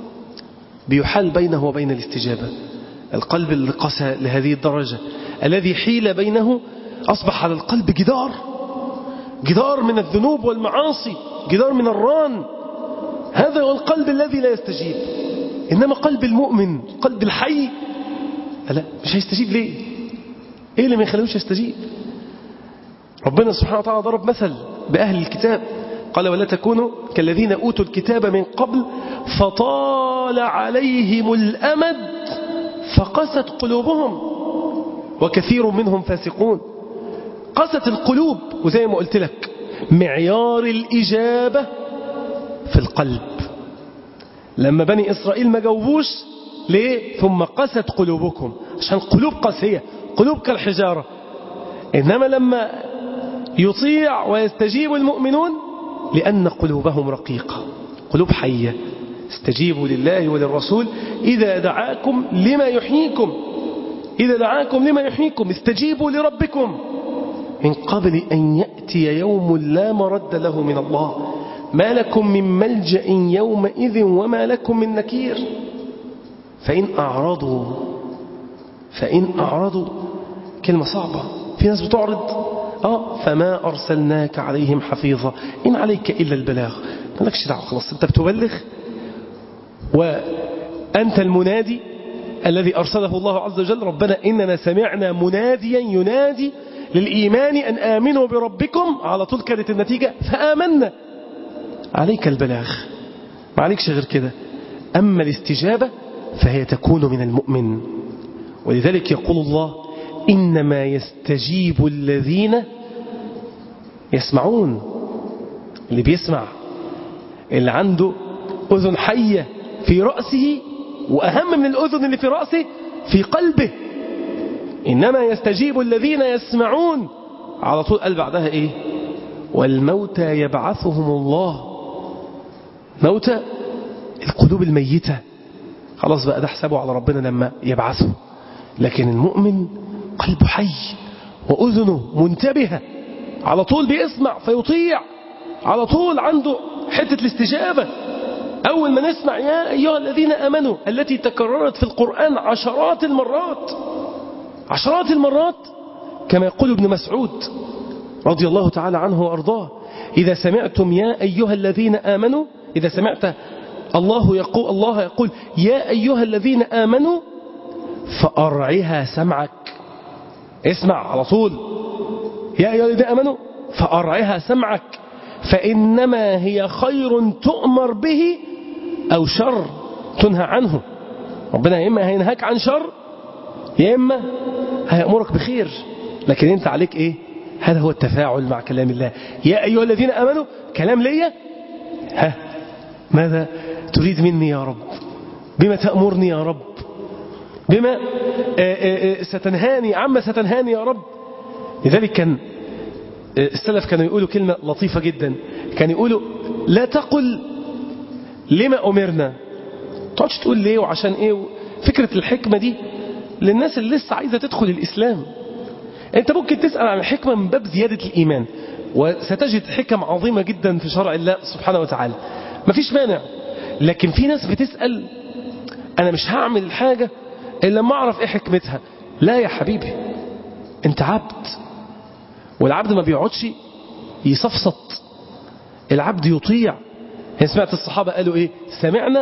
بيحال بينه وبين الاستجابة القلب اللي قسى لهذه الدرجة الذي حيل بينه أصبح على القلب جدار جدار من الذنوب والمعاصي جدار من الران هذا هو القلب الذي لا يستجيب إنما قلب المؤمن قلب الحي لا مش هيستجيب ليه إيه اللي ما يخلوش يستجيب ربنا سبحانه وتعالى ضرب مثل بأهل الكتاب قال ولا تكونوا كالذين أوتوا الكتاب من قبل فطال عليهم الأمد فقست قلوبهم وكثير منهم فاسقون قست القلوب وزي ما قلت لك معيار الإجابة في القلب لما بني إسرائيل ما جاوبوش ليه ثم قست قلوبكم عشان قلوب قاسية قلوب كالحجارة إنما لما يطيع ويستجيب المؤمنون لأن قلوبهم رقيقة قلوب حية استجيبوا لله وللرسول إذا دعاكم لما يحييكم إذا دعاكم لما يحييكم استجيبوا لربكم من قبل أن يأتي يوم لا مرد له من الله ما لكم من ملجأ يومئذ وما لكم من نكير فإن أعرضوا فإن أعرضوا كلمة صعبة في ناس بتعرض آه فما أرسلناك عليهم حفيظا إن عليك إلا البلاغ مالكش دعوة خلاص أنت بتبلغ وأنت المنادي الذي أرسله الله عز وجل ربنا إننا سمعنا مناديا ينادي للإيمان أن آمنوا بربكم على طول كانت النتيجة فآمنا عليك البلاغ ما عليكش غير كده أما الاستجابة فهي تكون من المؤمن ولذلك يقول الله إنما يستجيب الذين يسمعون اللي بيسمع اللي عنده أذن حية في رأسه وأهم من الأذن اللي في رأسه في قلبه إنما يستجيب الذين يسمعون على طول قال بعدها إيه والموتى يبعثهم الله موتى القلوب الميتة خلاص بقى ده حسابه على ربنا لما يبعثه لكن المؤمن قلبه حي وأذنه منتبهة على طول بيسمع فيطيع على طول عنده حتة الاستجابة أول ما نسمع يا أيها الذين أمنوا التي تكررت في القرآن عشرات المرات عشرات المرات كما يقول ابن مسعود رضي الله تعالى عنه وأرضاه إذا سمعتم يا أيها الذين آمنوا إذا سمعت الله يقول الله يقول يا أيها الذين آمنوا فأرعها سمعك اسمع على طول يا أيها الذين آمنوا فأرعها سمعك فإنما هي خير تؤمر به أو شر تنهى عنه ربنا يا إما هينهاك عن شر يا إما هيأمرك بخير لكن أنت عليك إيه هذا هو التفاعل مع كلام الله يا أيها الذين أمنوا كلام ليا ها ماذا تريد مني يا رب بما تأمرني يا رب بما ستنهاني عما ستنهاني يا رب لذلك كان السلف كانوا يقولوا كلمة لطيفة جدا كانوا يقولوا لا تقل لما أمرنا تقعدش تقول ليه وعشان ايه فكرة الحكمة دي للناس اللي لسه عايزة تدخل الإسلام انت ممكن تسأل عن الحكمة من باب زيادة الإيمان وستجد حكم عظيمة جدا في شرع الله سبحانه وتعالى مفيش مانع لكن في ناس بتسأل أنا مش هعمل الحاجة إلا لما أعرف إيه حكمتها لا يا حبيبي أنت عبد والعبد ما بيقعدش يصفصط العبد يطيع يعني سمعت الصحابة قالوا إيه سمعنا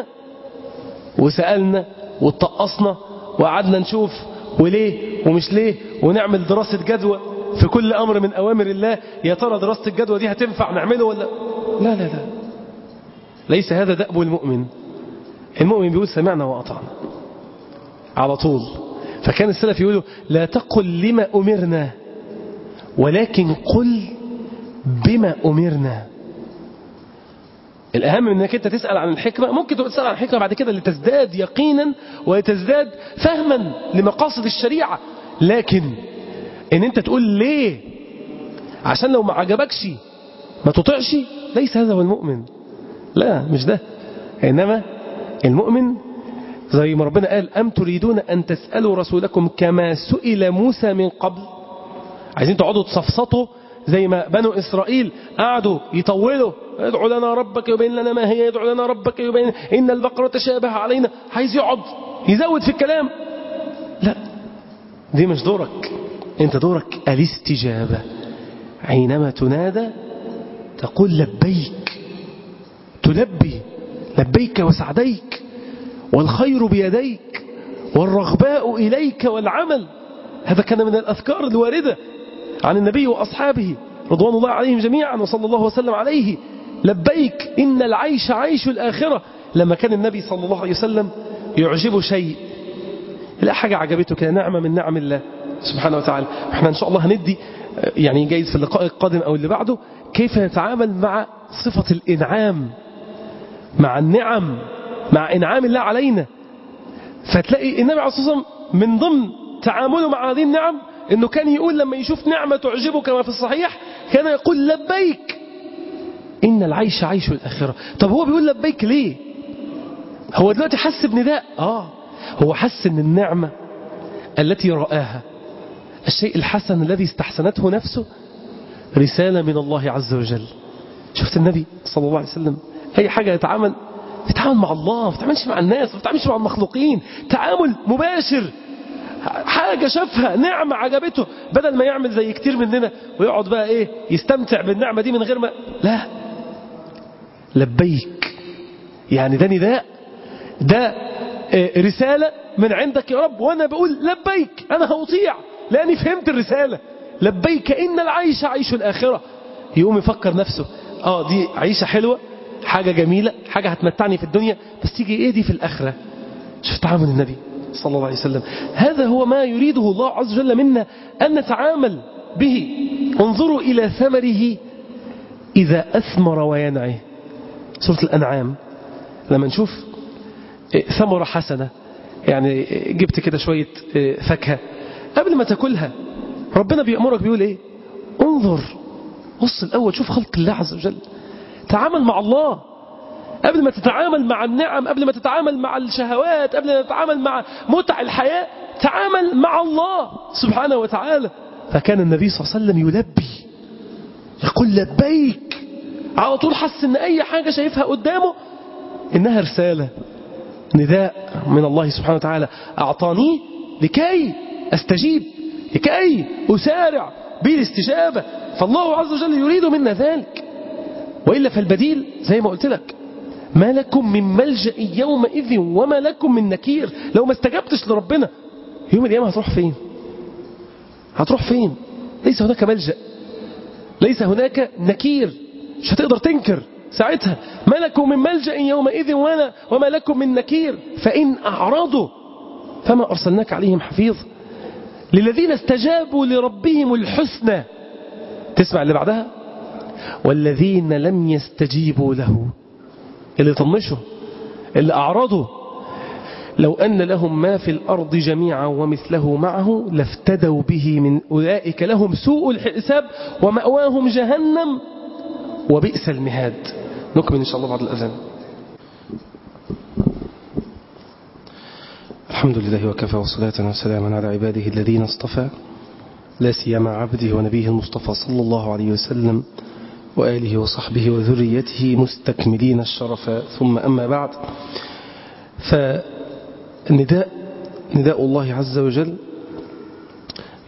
وسألنا واتقصنا وقعدنا نشوف وليه ومش ليه ونعمل دراسة جدوى في كل أمر من أوامر الله يا ترى دراسة الجدوى دي هتنفع نعمله ولا لا لا لا ليس هذا دأب المؤمن المؤمن بيقول سمعنا وأطعنا على طول فكان السلف يقولوا لا تقل لما أمرنا ولكن قل بما أمرنا الأهم من أنك أنت تسأل عن الحكمة ممكن تسأل عن الحكمة بعد كده لتزداد يقينا وتزداد فهما لمقاصد الشريعة لكن ان انت تقول ليه عشان لو ما عجبكش ما تطيعش ليس هذا هو المؤمن لا مش ده إنما المؤمن زي ما ربنا قال أم تريدون أن تسألوا رسولكم كما سئل موسى من قبل عايزين تقعدوا تصفصطوا زي ما بنو إسرائيل قعدوا يطولوا ادعوا لنا ربك يبين لنا ما هي يدعو لنا ربك يبين إن البقرة تشابه علينا عايز يقعد يزود في الكلام لا دي مش دورك انت دورك الاستجابة حينما تنادى تقول لبيك تلبي لبيك وسعديك والخير بيديك والرغباء إليك والعمل هذا كان من الأذكار الواردة عن النبي وأصحابه رضوان الله عليهم جميعا وصلى الله وسلم عليه لبيك إن العيش عيش الآخرة لما كان النبي صلى الله عليه وسلم يعجبه شيء لا حاجة عجبته كده نعمة من نعم الله سبحانه وتعالى احنا ان شاء الله هندي يعني جايز في اللقاء القادم او اللي بعده كيف نتعامل مع صفة الانعام مع النعم مع انعام الله علينا فتلاقي النبي عليه الصلاة والسلام من ضمن تعامله مع هذه النعم انه كان يقول لما يشوف نعمة تعجبه كما في الصحيح كان يقول لبيك ان العيش عيش الاخرة طب هو بيقول لبيك ليه هو دلوقتي حس بنداء اه هو حس ان النعمة التي رآها الشيء الحسن الذي استحسنته نفسه رسالة من الله عز وجل شفت النبي صلى الله عليه وسلم أي حاجة يتعامل يتعامل مع الله ما بتعاملش مع الناس ما بتعاملش مع المخلوقين تعامل مباشر حاجة شافها نعمة عجبته بدل ما يعمل زي كتير مننا ويقعد بقى ايه يستمتع بالنعمة دي من غير ما لا لبيك يعني ده نداء ده رسالة من عندك يا رب وانا بقول لبيك انا هطيع لاني فهمت الرسالة لبيك ان العيش عيش الاخرة يقوم يفكر نفسه اه دي عيشة حلوة حاجة جميلة حاجة هتمتعني في الدنيا بس تيجي ايه دي في الاخرة شوف تعامل النبي صلى الله عليه وسلم هذا هو ما يريده الله عز وجل منا أن نتعامل به انظروا إلى ثمره إذا أثمر وينعه سورة الأنعام لما نشوف ثمرة حسنة يعني جبت كده شوية فاكهة قبل ما تاكلها ربنا بيأمرك بيقول ايه انظر بص الأول شوف خلق الله عز وجل تعامل مع الله قبل ما تتعامل مع النعم قبل ما تتعامل مع الشهوات قبل ما تتعامل مع متع الحياة تعامل مع الله سبحانه وتعالى فكان النبي صلى الله عليه وسلم يلبي يقول لبيك على طول حس ان اي حاجة شايفها قدامه انها رسالة نداء من الله سبحانه وتعالى اعطانيه لكي استجيب لكي اسارع بالاستجابة فالله عز وجل يريد منا ذلك وإلا فالبديل زي ما قلت لك ما لكم من ملجأ يومئذ وما لكم من نكير لو ما استجبتش لربنا يوم القيامة هتروح فين هتروح فين ليس هناك ملجأ ليس هناك نكير مش هتقدر تنكر ساعتها ما لكم من ملجأ يومئذ ولا وما لكم من نكير فإن أعرضوا فما أرسلناك عليهم حفيظ للذين استجابوا لربهم الحسنى تسمع اللي بعدها والذين لم يستجيبوا له اللي طنشوا اللي أعرضوا لو أن لهم ما في الأرض جميعا ومثله معه لافتدوا به من أولئك لهم سوء الحساب ومأواهم جهنم وبئس المهاد نكمل إن شاء الله بعد الأذان الحمد لله وكفى وصلاة وسلاما على عباده الذين اصطفى لا سيما عبده ونبيه المصطفى صلى الله عليه وسلم وآله وصحبه وذريته مستكملين الشرف ثم أما بعد فنداء نداء الله عز وجل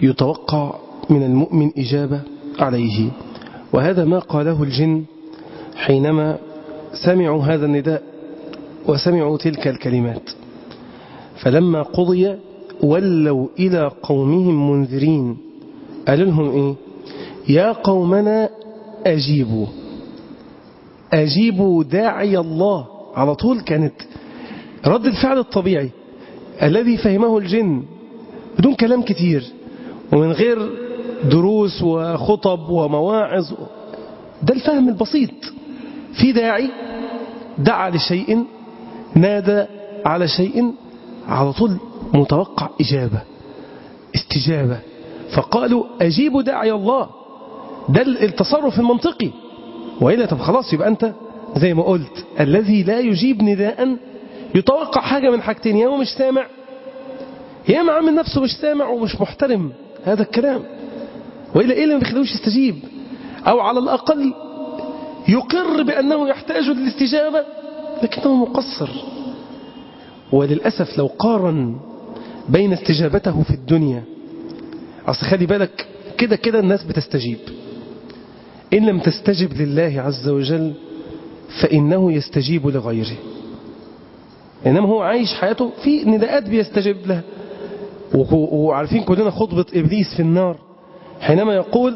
يتوقع من المؤمن إجابة عليه وهذا ما قاله الجن حينما سمعوا هذا النداء وسمعوا تلك الكلمات فلما قضي ولوا إلى قومهم منذرين قالوا لهم إيه يا قومنا أجيبوا أجيبوا داعي الله على طول كانت رد الفعل الطبيعي الذي فهمه الجن بدون كلام كتير ومن غير دروس وخطب ومواعظ ده الفهم البسيط في داعي دعا لشيء نادى على شيء على طول متوقع إجابة استجابة فقالوا أجيبوا داعي الله ده التصرف المنطقي وإلا طب خلاص يبقى أنت زي ما قلت الذي لا يجيب نداء يتوقع حاجة من حاجتين يا هو مش سامع يا اما عامل نفسه مش سامع ومش محترم هذا الكلام وإلا إيه اللي ما بيخلوش يستجيب أو على الأقل يقر بأنه يحتاج للاستجابة لكنه مقصر وللأسف لو قارن بين استجابته في الدنيا أصل خلي بالك كده كده الناس بتستجيب إن لم تستجب لله عز وجل فإنه يستجيب لغيره إنما هو عايش حياته في نداءات بيستجيب لها وعارفين كلنا خطبة إبليس في النار حينما يقول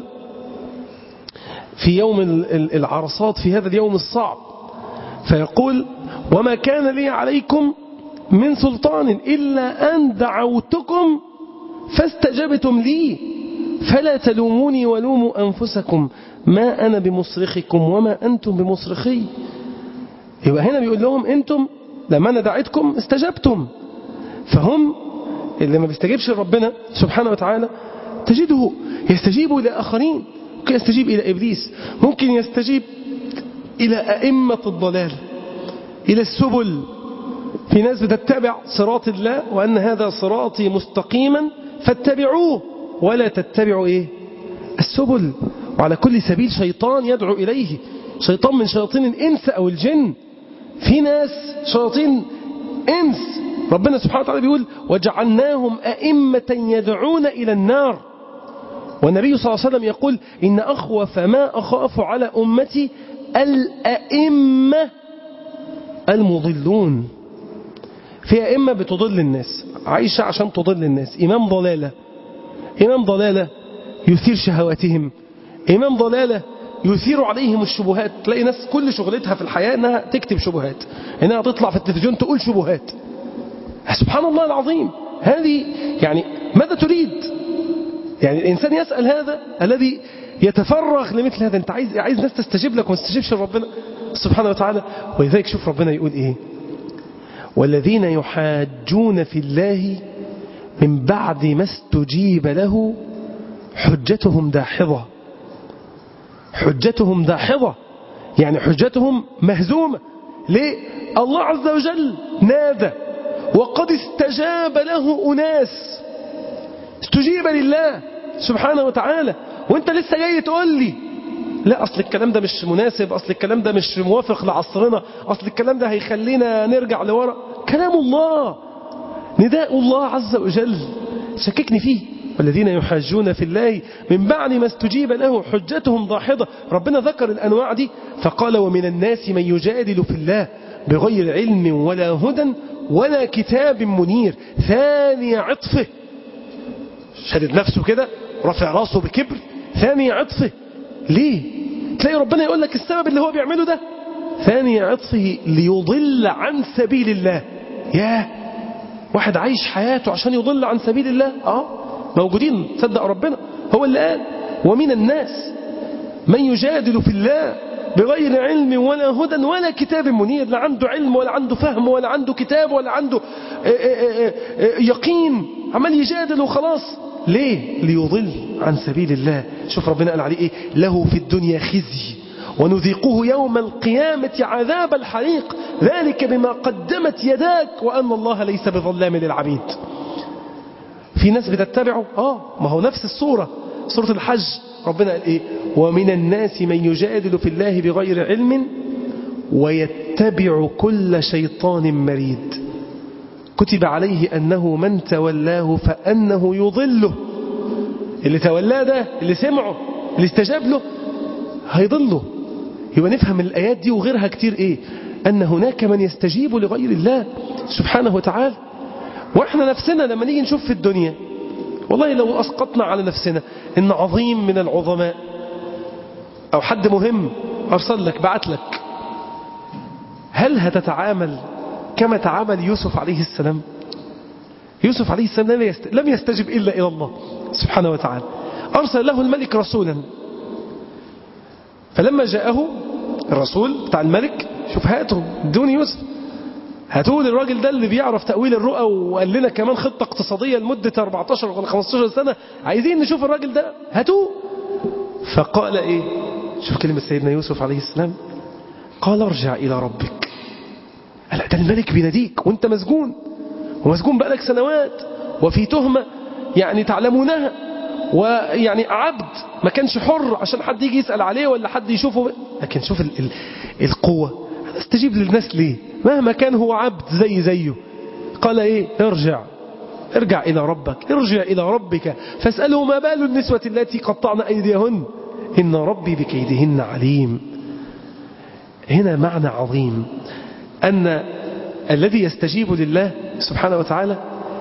في يوم العرصات في هذا اليوم الصعب فيقول وما كان لي عليكم من سلطان إلا أن دعوتكم فاستجبتم لي فلا تلوموني ولوموا أنفسكم ما أنا بمصرخكم وما أنتم بمصرخي يبقى هنا بيقول لهم أنتم لما أنا دعيتكم استجبتم فهم اللي ما بيستجيبش لربنا سبحانه وتعالى تجده يستجيب إلى آخرين ممكن يستجيب إلى إبليس ممكن يستجيب إلى أئمة الضلال إلى السبل في ناس بتتبع صراط الله وأن هذا صراطي مستقيما فاتبعوه ولا تتبعوا إيه السبل وعلى كل سبيل شيطان يدعو إليه شيطان من شياطين الإنس أو الجن في ناس شياطين إنس ربنا سبحانه وتعالى بيقول وجعلناهم أئمة يدعون إلى النار والنبي صلى الله عليه وسلم يقول إن أخوف ما أخاف على أمتي الأئمة المضلون في أئمة بتضل الناس عايشة عشان تضل الناس إمام ضلالة إمام ضلالة يثير شهواتهم إمام ضلالة يثير عليهم الشبهات تلاقي ناس كل شغلتها في الحياة أنها تكتب شبهات أنها تطلع في التلفزيون تقول شبهات سبحان الله العظيم هذه يعني ماذا تريد يعني الإنسان يسأل هذا الذي يتفرغ لمثل هذا أنت عايز, عايز ناس تستجيب لك وما تستجيبش لربنا سبحانه وتعالى ولذلك شوف ربنا يقول إيه والذين يحاجون في الله من بعد ما استجيب له حجتهم داحضة حجتهم داحضة يعني حجتهم مهزومة ليه الله عز وجل نادى وقد استجاب له أناس استجيب لله سبحانه وتعالى وانت لسه جاي تقول لي لا أصل الكلام ده مش مناسب أصل الكلام ده مش موافق لعصرنا أصل الكلام ده هيخلينا نرجع لورا كلام الله نداء الله عز وجل شككني فيه والذين يحاجون في الله من بعد ما استجيب له حجتهم ضاحضة ربنا ذكر الأنواع دي فقال ومن الناس من يجادل في الله بغير علم ولا هدى ولا كتاب منير ثاني عطفه شدد نفسه كده رفع راسه بكبر ثاني عطفه ليه تلاقي ربنا يقول لك السبب اللي هو بيعمله ده ثاني عطفه ليضل عن سبيل الله ياه واحد عايش حياته عشان يضل عن سبيل الله اه موجودين صدق ربنا هو اللي قال ومن الناس من يجادل في الله بغير علم ولا هدى ولا كتاب منير لا عنده علم ولا عنده فهم ولا عنده كتاب ولا عنده يقين عمال يجادل وخلاص ليه ليضل عن سبيل الله شوف ربنا قال عليه ايه له في الدنيا خزي ونذيقه يوم القيامة عذاب الحريق ذلك بما قدمت يداك وأن الله ليس بظلام للعبيد في ناس بتتبعه آه ما هو نفس الصورة سورة الحج ربنا قال إيه ومن الناس من يجادل في الله بغير علم ويتبع كل شيطان مريد كتب عليه أنه من تولاه فأنه يضله اللي تولاه ده اللي سمعه اللي استجاب له هيضله يبقى نفهم الآيات دي وغيرها كتير إيه أن هناك من يستجيب لغير الله سبحانه وتعالى وإحنا نفسنا لما نيجي نشوف في الدنيا والله لو أسقطنا على نفسنا إن عظيم من العظماء أو حد مهم أرسل لك بعت لك هل هتتعامل كما تعامل يوسف عليه السلام يوسف عليه السلام لم يستجب إلا إلى الله سبحانه وتعالى أرسل له الملك رسولا فلما جاءه الرسول بتاع الملك شوف هاته دون يوسف هاتوه للراجل ده اللي بيعرف تأويل الرؤى وقال لنا كمان خطة اقتصادية لمدة 14 ولا 15 سنة عايزين نشوف الراجل ده هاتوه فقال ايه شوف كلمة سيدنا يوسف عليه السلام قال ارجع إلى ربك قال ده الملك بيناديك وانت مسجون ومسجون بقالك سنوات وفي تهمة يعني تعلمونها ويعني عبد ما كانش حر عشان حد يجي يسأل عليه ولا حد يشوفه لكن شوف ال ال القوة استجيب للناس ليه مهما كان هو عبد زي زيه قال ايه ارجع ارجع إلى ربك ارجع إلى ربك فاسأله ما بال النسوة التي قطعن أيديهن إن ربي بكيدهن عليم هنا معنى عظيم أن الذي يستجيب لله سبحانه وتعالى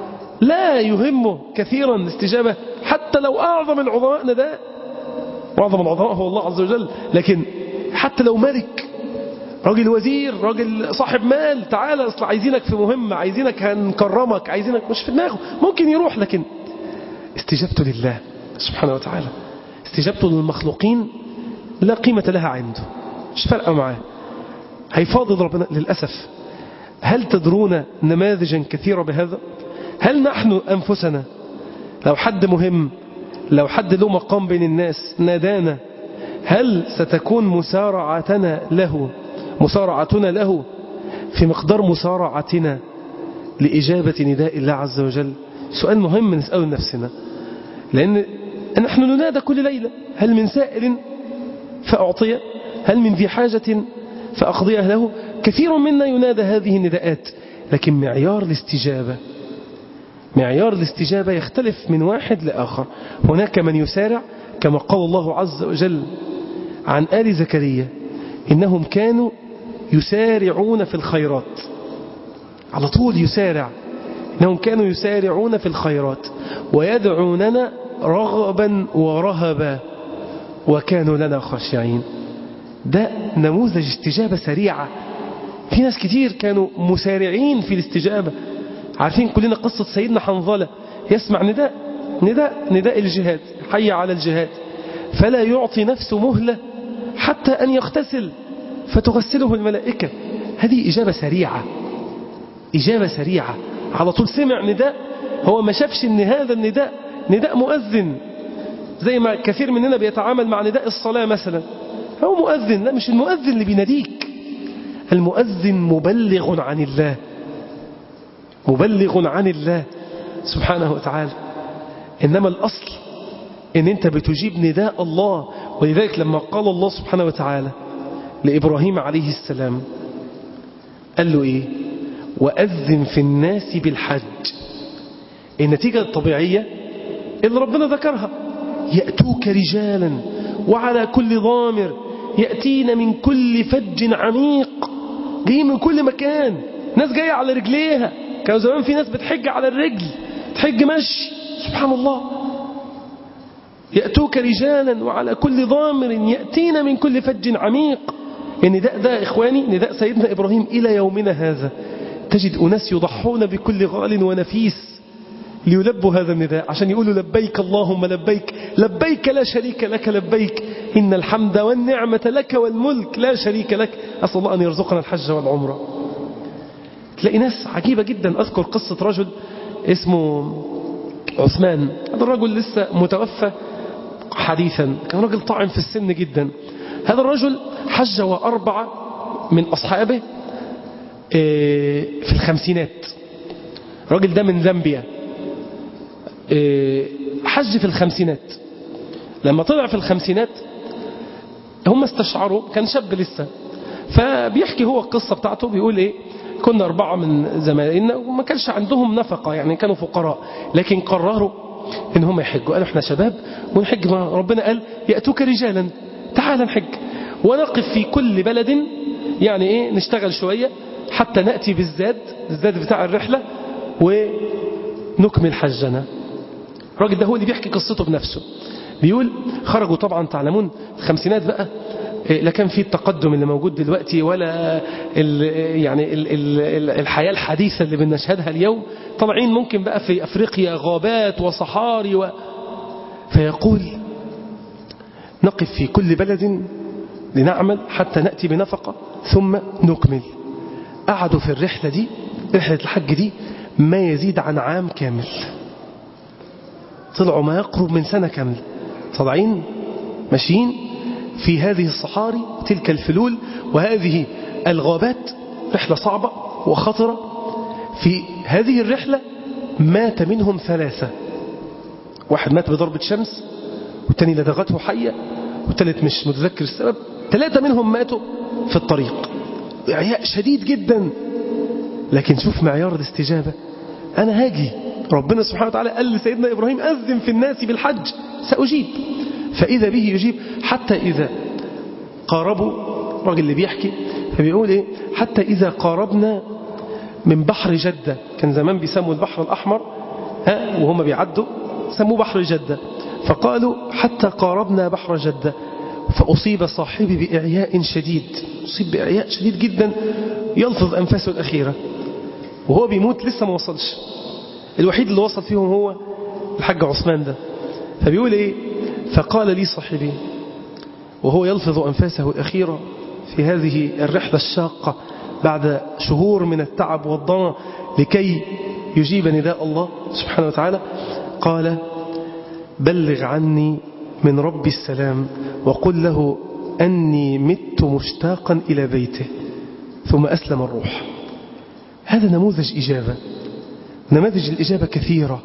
لا يهمه كثيرا الاستجابة حتى لو أعظم العظماء نداء وأعظم العظماء هو الله عز وجل لكن حتى لو ملك راجل وزير راجل صاحب مال تعالى اصل عايزينك في مهمة عايزينك هنكرمك عايزينك مش في دماغه ممكن يروح لكن استجابته لله سبحانه وتعالى استجابته للمخلوقين لا قيمة لها عنده مش فارقة معاه هيفاضل ربنا للأسف هل تدرون نماذجا كثيرة بهذا هل نحن أنفسنا لو حد مهم لو حد له مقام بين الناس نادانا هل ستكون مسارعتنا له مسارعتنا له في مقدار مسارعتنا لإجابة نداء الله عز وجل سؤال مهم نسأله لنفسنا لأن نحن ننادى كل ليلة هل من سائل فأعطيه هل من ذي حاجة فأقضيه له كثير منا ينادى هذه النداءات لكن معيار الاستجابة معيار الاستجابة يختلف من واحد لآخر هناك من يسارع كما قال الله عز وجل عن آل زكريا إنهم كانوا يسارعون في الخيرات على طول يسارع إنهم كانوا يسارعون في الخيرات ويدعوننا رغبا ورهبا وكانوا لنا خاشعين ده نموذج استجابة سريعة في ناس كتير كانوا مسارعين في الاستجابة عارفين كلنا قصة سيدنا حنظلة يسمع نداء نداء نداء الجهاد حي على الجهاد فلا يعطي نفسه مهلة حتى أن يغتسل فتغسله الملائكة هذه إجابة سريعة إجابة سريعة على طول سمع نداء هو ما شافش ان هذا النداء نداء مؤذن زي ما كثير مننا بيتعامل مع نداء الصلاة مثلا هو مؤذن لا مش المؤذن اللي بيناديك المؤذن مبلغ عن الله مبلغ عن الله سبحانه وتعالى إنما الأصل إن أنت بتجيب نداء الله ولذلك لما قال الله سبحانه وتعالى لإبراهيم عليه السلام قال له إيه وأذن في الناس بالحج النتيجة الطبيعية اللي ربنا ذكرها يأتوك رجالا وعلى كل ضامر يأتين من كل فج عميق جايين من كل مكان ناس جاية على رجليها كانوا زمان في ناس بتحج على الرجل تحج مشي سبحان الله يأتوك رجالا وعلى كل ضامر يأتين من كل فج عميق النداء ده إخواني نداء سيدنا إبراهيم إلى يومنا هذا تجد أناس يضحون بكل غال ونفيس ليلبوا هذا النداء عشان يقولوا لبيك اللهم لبيك لبيك لا شريك لك لبيك إن الحمد والنعمة لك والملك لا شريك لك أسأل الله أن يرزقنا الحج والعمرة تلاقي ناس عجيبة جدا أذكر قصة رجل اسمه عثمان هذا الرجل لسه متوفى حديثا كان رجل طاعن في السن جدا هذا الرجل حج وأربعة من أصحابه في الخمسينات الراجل ده من زامبيا حج في الخمسينات لما طلع في الخمسينات هم استشعروا كان شاب لسه فبيحكي هو القصة بتاعته بيقول ايه كنا أربعة من زمائلنا وما كانش عندهم نفقة يعني كانوا فقراء لكن قرروا ان هم يحجوا قالوا احنا شباب ونحج ما ربنا قال يأتوك رجالا تعال نحج ونقف في كل بلد يعني إيه نشتغل شوية حتى نأتي بالزاد الزاد بتاع الرحلة ونكمل حجنا الراجل ده هو اللي بيحكي قصته بنفسه بيقول خرجوا طبعا تعلمون الخمسينات بقى لا كان في التقدم اللي موجود دلوقتي ولا ال يعني ال ال الحياة الحديثة اللي بنشهدها اليوم طالعين ممكن بقى في أفريقيا غابات وصحاري و فيقول نقف في كل بلد لنعمل حتى نأتي بنفقة ثم نكمل قعدوا في الرحلة دي رحلة الحج دي ما يزيد عن عام كامل طلعوا ما يقرب من سنة كاملة طالعين ماشيين في هذه الصحاري تلك الفلول وهذه الغابات رحلة صعبة وخطرة في هذه الرحلة مات منهم ثلاثة واحد مات بضربة شمس والتاني لدغته حية والتالت مش متذكر السبب ثلاثة منهم ماتوا في الطريق إعياء شديد جدا لكن شوف معيار الاستجابة أنا هاجي ربنا سبحانه وتعالى قال لسيدنا إبراهيم أذن في الناس بالحج سأجيب فإذا به يجيب حتى إذا قاربوا راجل اللي بيحكي فبيقول إيه حتى إذا قاربنا من بحر جدة كان زمان بيسموا البحر الأحمر ها وهم بيعدوا سموه بحر جدة فقالوا حتى قاربنا بحر جدة فأصيب صاحبي بإعياء شديد أصيب بإعياء شديد جدا يلفظ أنفاسه الأخيرة وهو بيموت لسه ما وصلش الوحيد اللي وصل فيهم هو الحاج عثمان ده فبيقول إيه فقال لي صاحبي وهو يلفظ أنفاسه الأخيرة في هذه الرحلة الشاقة بعد شهور من التعب والضنا لكي يجيب نداء الله سبحانه وتعالى قال بلغ عني من رب السلام وقل له أني مت مشتاقا إلى بيته ثم أسلم الروح هذا نموذج إجابة نماذج الإجابة كثيرة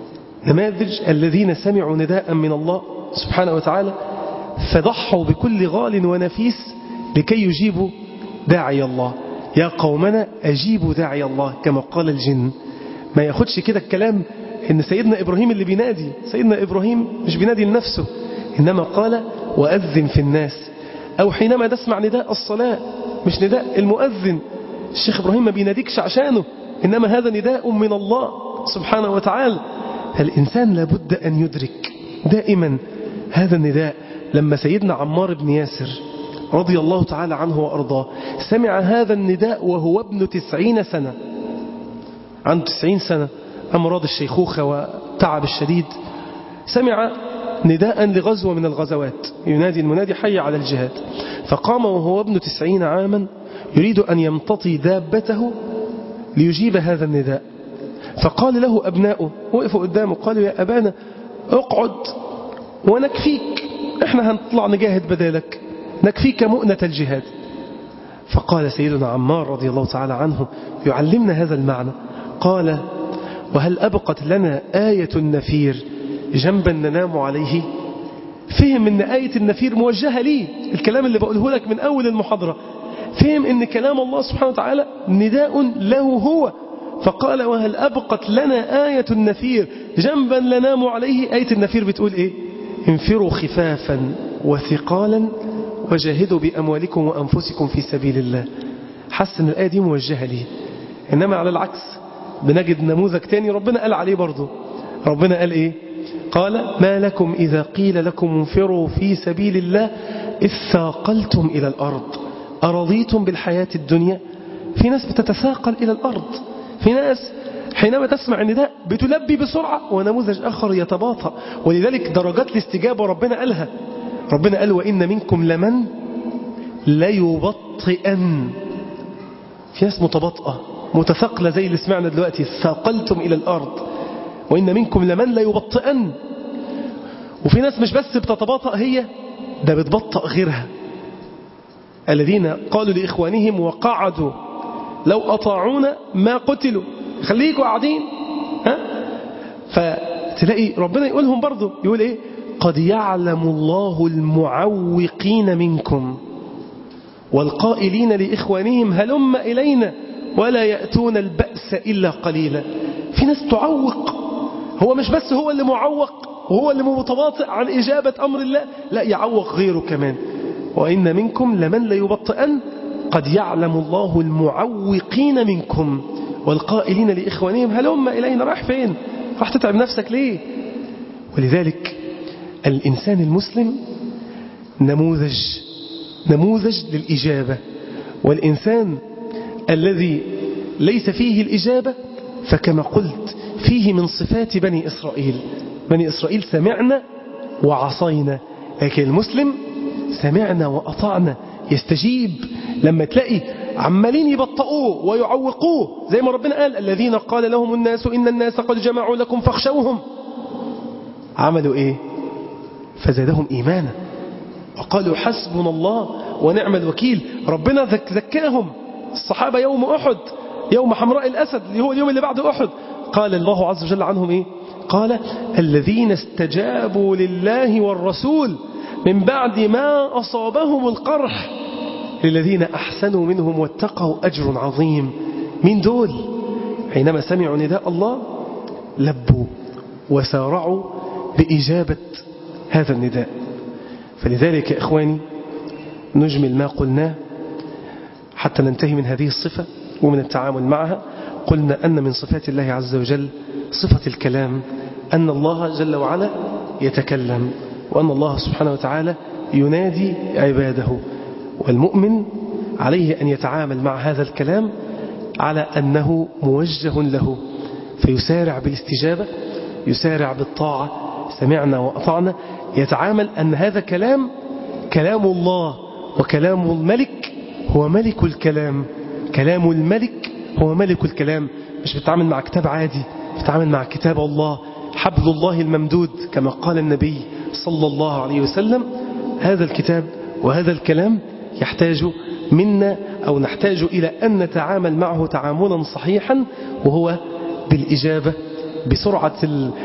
نماذج الذين سمعوا نداء من الله سبحانه وتعالى فضحوا بكل غال ونفيس لكي يجيبوا داعي الله يا قومنا أجيبوا داعي الله كما قال الجن ما ياخدش كده الكلام إن سيدنا إبراهيم اللي بينادي سيدنا إبراهيم مش بينادي لنفسه إنما قال وأذن في الناس أو حينما تسمع نداء الصلاة مش نداء المؤذن الشيخ إبراهيم ما بيناديكش عشانه إنما هذا نداء من الله سبحانه وتعالى الإنسان لابد أن يدرك دائما هذا النداء لما سيدنا عمار بن ياسر رضي الله تعالى عنه وأرضاه سمع هذا النداء وهو ابن تسعين سنة عنده تسعين سنة أمراض الشيخوخة وتعب الشديد سمع نداء لغزوة من الغزوات ينادي المنادي حي على الجهاد فقام وهو ابن تسعين عاما يريد أن يمتطي دابته ليجيب هذا النداء فقال له أبناؤه وقفوا قدامه قالوا يا أبانا اقعد ونكفيك احنا هنطلع نجاهد بدالك نكفيك مؤنة الجهاد فقال سيدنا عمار رضي الله تعالى عنه يعلمنا هذا المعنى قال وهل أبقت لنا آية النفير جنبا ننام عليه فهم ان آية النفير موجهة لي الكلام اللي بقوله لك من أول المحاضرة فهم ان كلام الله سبحانه وتعالى نداء له هو فقال وهل أبقت لنا آية النفير جنبا ننام عليه آية النفير بتقول إيه انفروا خفافا وثقالا وجاهدوا بأموالكم وأنفسكم في سبيل الله حس ان الآية دي موجهة لي إنما على العكس بنجد نموذج تاني ربنا قال عليه برضه ربنا قال إيه قال ما لكم إذا قيل لكم انفروا في سبيل الله إذ ثاقلتم إلى الأرض أرضيتم بالحياة الدنيا في ناس بتتثاقل إلى الأرض في ناس حينما تسمع النداء بتلبي بسرعة ونموذج آخر يتباطأ ولذلك درجات الاستجابة ربنا قالها ربنا قال وإن منكم لمن ليبطئن في ناس متباطئة متثقلة زي اللي سمعنا دلوقتي ثاقلتم إلى الأرض وإن منكم لمن ليبطئن وفي ناس مش بس بتتباطأ هي ده بتبطأ غيرها الذين قالوا لإخوانهم وقعدوا لو أطاعونا ما قتلوا خليكوا قاعدين ها فتلاقي ربنا يقولهم برضو يقول إيه قد يعلم الله المعوقين منكم والقائلين لإخوانهم هلم إلينا ولا يأتون البأس إلا قليلا في ناس تعوق هو مش بس هو اللي معوق وهو اللي متباطئ عن إجابة أمر الله لا يعوق غيره كمان وإن منكم لمن ليبطئن قد يعلم الله المعوقين منكم والقائلين لإخوانهم هلم إلينا راح فين راح تتعب نفسك ليه ولذلك الإنسان المسلم نموذج نموذج للإجابة والإنسان الذي ليس فيه الإجابة فكما قلت فيه من صفات بني إسرائيل بني إسرائيل سمعنا وعصينا لكن المسلم سمعنا وأطعنا يستجيب لما تلاقي عمالين يبطئوه ويعوقوه زي ما ربنا قال الذين قال لهم الناس إن الناس قد جمعوا لكم فاخشوهم عملوا إيه فزادهم إيمانا وقالوا حسبنا الله ونعم الوكيل ربنا زكاهم الصحابة يوم أحد يوم حمراء الأسد اللي هو اليوم اللي بعد أحد قال الله عز وجل عنهم إيه قال الذين استجابوا لله والرسول من بعد ما أصابهم القرح للذين أحسنوا منهم واتقوا أجر عظيم من دول حينما سمعوا نداء الله لبوا وسارعوا بإجابة هذا النداء فلذلك يا إخواني نجمل ما قلناه حتى ننتهي من هذه الصفة ومن التعامل معها قلنا أن من صفات الله عز وجل صفة الكلام أن الله جل وعلا يتكلم وأن الله سبحانه وتعالى ينادي عباده والمؤمن عليه أن يتعامل مع هذا الكلام على أنه موجه له فيسارع بالاستجابة يسارع بالطاعة سمعنا وأطعنا يتعامل أن هذا كلام كلام الله وكلام الملك هو ملك الكلام كلام الملك هو ملك الكلام مش بتعامل مع كتاب عادي بتعامل مع كتاب الله حبل الله الممدود كما قال النبي صلى الله عليه وسلم هذا الكتاب وهذا الكلام يحتاج منا أو نحتاج إلى أن نتعامل معه تعاملا صحيحا وهو بالإجابة بسرعة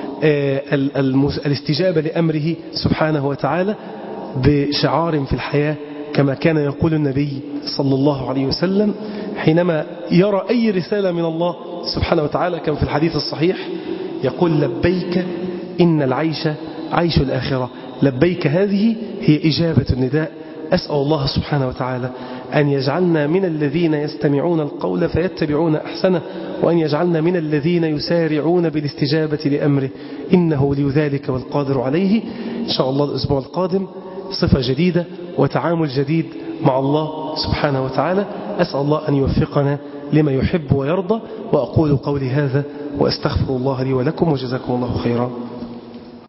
الاستجابة لأمره سبحانه وتعالى بشعار في الحياة كما كان يقول النبي صلى الله عليه وسلم حينما يرى أي رسالة من الله سبحانه وتعالى كما في الحديث الصحيح يقول لبيك إن العيش عيش الآخرة لبيك هذه هي إجابة النداء أسأل الله سبحانه وتعالى أن يجعلنا من الذين يستمعون القول فيتبعون أحسنه وأن يجعلنا من الذين يسارعون بالاستجابة لأمره إنه ولي ذلك والقادر عليه إن شاء الله الأسبوع القادم صفة جديدة وتعامل جديد مع الله سبحانه وتعالى أسأل الله أن يوفقنا لما يحب ويرضى وأقول قولي هذا وأستغفر الله لي ولكم وجزاكم الله خيرا